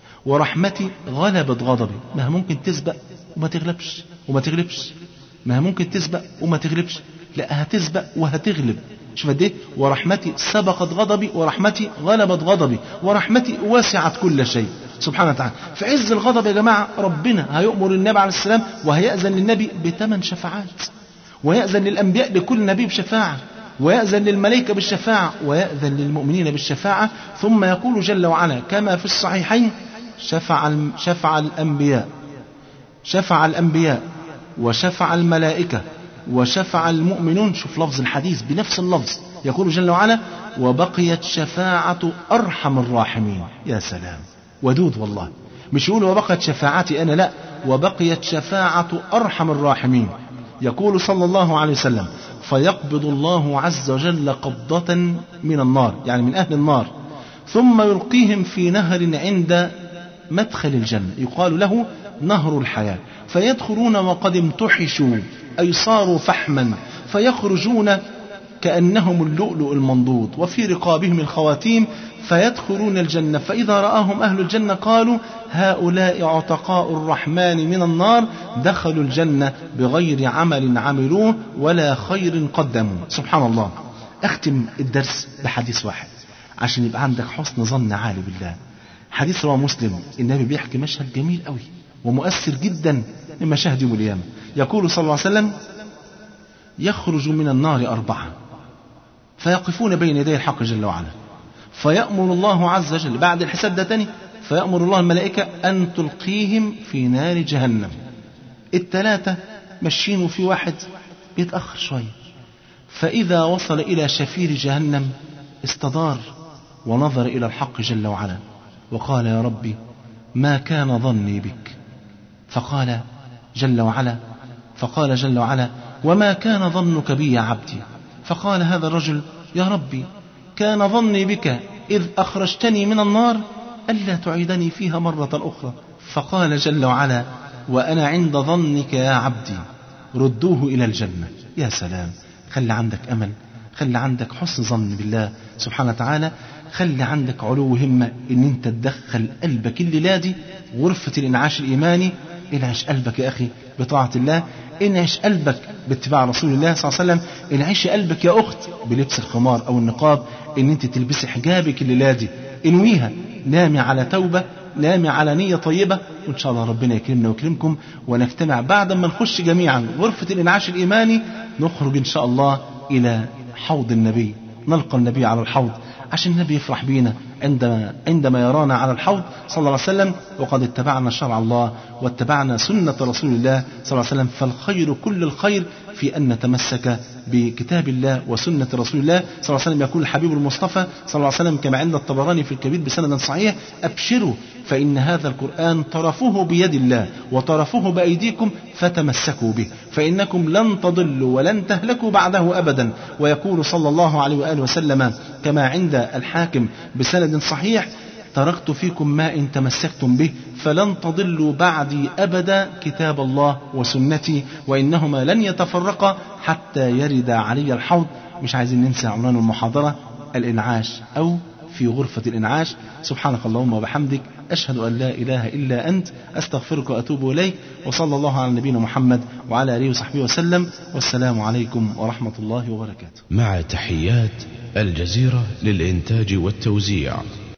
ورحمتي غلبت غضبي ما ممكن تسبق وما تغلبش وما تغلبش ما ممكن تسبق وما تغلبش لا هتسبق وهتغلب شوف قد ايه ورحمتي سبقت غضبي ورحمتي غلبت غضبي ورحمتي وسعت كل شيء سبحانه وتعالى في عز الغضب يا جماعة ربنا هيؤمر النبي عليه السلام وهيأذن للنبي بثمان شفاعات ويأذن للأنبياء لكل نبي بشفاعة ويأذن للملائكة بالشفاعة ويأذن للمؤمنين بالشفاعة ثم يقول جل وعلا كما في الصحيحين شفع شفع الأنبياء شفع الأنبياء وشفع الملائكة وشفع المؤمنون شوف لفظ الحديث بنفس اللفظ يقول جل وعلا وبقيت شفاعة أرحم الراحمين يا سلام ودود والله مش يقول وبقيت شفاعتي أنا لا وبقيت شفاعة أرحم الراحمين يقول صلى الله عليه وسلم فيقبض الله عز وجل قبضة من النار يعني من أهل النار ثم يلقيهم في نهر عند مدخل الجنة يقال له نهر الحياة فيدخلون وقد امتحشوا أي صاروا فحما فيخرجون كأنهم اللؤلؤ المنضود وفي رقابهم الخواتيم فيدخلون الجنة فإذا رآهم أهل الجنة قالوا هؤلاء عتقاء الرحمن من النار دخلوا الجنة بغير عمل عملوه ولا خير قدموا سبحان الله أختم الدرس بحديث واحد عشان يبقى عندك حسن ظن عالي بالله حديث رواه مسلم النبي بيحكي مشهد جميل قوي ومؤثر جدا من مشاهد يوم القيامة يقول صلى الله عليه وسلم يخرج من النار أربعة فيقفون بين يدي الحق جل وعلا فيأمر الله عز وجل بعد الحساب ده تاني فيأمر الله الملائكة أن تلقيهم في نار جهنم التلاتة ماشيين وفي واحد بيتأخر شوية فإذا وصل إلى شفير جهنم استدار ونظر إلى الحق جل وعلا وقال يا ربي ما كان ظني بك فقال جل وعلا فقال جل وعلا وما كان ظنك بي يا عبدي فقال هذا الرجل يا ربي كان ظني بك إذ أخرجتني من النار ألا تعيدني فيها مرة أخرى فقال جل وعلا وأنا عند ظنك يا عبدي ردوه إلى الجنة يا سلام خلي عندك أمل خلي عندك حسن ظن بالله سبحانه وتعالى خلي عندك علو همة ان انت تدخل قلبك الليلة دي غرفة الانعاش الايماني انعش قلبك يا أخي بطاعة الله انعش قلبك باتباع رسول الله صلى الله عليه وسلم انعش قلبك يا أخت بلبس الخمار أو النقاب ان انت تلبسي حجابك الليلة دي انويها نامي على توبة نامي على نية طيبة وإن شاء الله ربنا يكرمنا ويكرمكم ونجتمع بعد ما نخش جميعا غرفة الإنعاش الإيماني نخرج إن شاء الله إلى حوض النبي نلقى النبي على الحوض عشان النبي يفرح بينا عندما عندما يرانا على الحوض صلى الله عليه وسلم وقد اتبعنا شرع الله واتبعنا سنة رسول الله صلى الله عليه وسلم فالخير كل الخير في أن نتمسك بكتاب الله وسنة رسول الله صلى الله عليه وسلم يقول الحبيب المصطفى صلى الله عليه وسلم كما عند الطبراني في الكبير بسند صحيح أبشروا فإن هذا القرآن طرفه بيد الله وطرفه بأيديكم فتمسكوا به فإنكم لن تضلوا ولن تهلكوا بعده أبدا ويقول صلى الله عليه وآله وسلم كما عند الحاكم بسند صحيح تركت فيكم ما إن تمسكتم به فلن تضلوا بعدي أبدا كتاب الله وسنتي وإنهما لن يتفرقا حتى يرد علي الحوض مش عايزين ننسى عنوان المحاضرة الإنعاش أو في غرفة الإنعاش سبحانك اللهم وبحمدك أشهد أن لا إله إلا أنت أستغفرك وأتوب إليك وصلى الله على نبينا محمد وعلى آله وصحبه وسلم والسلام عليكم ورحمة الله وبركاته مع تحيات الجزيرة للإنتاج والتوزيع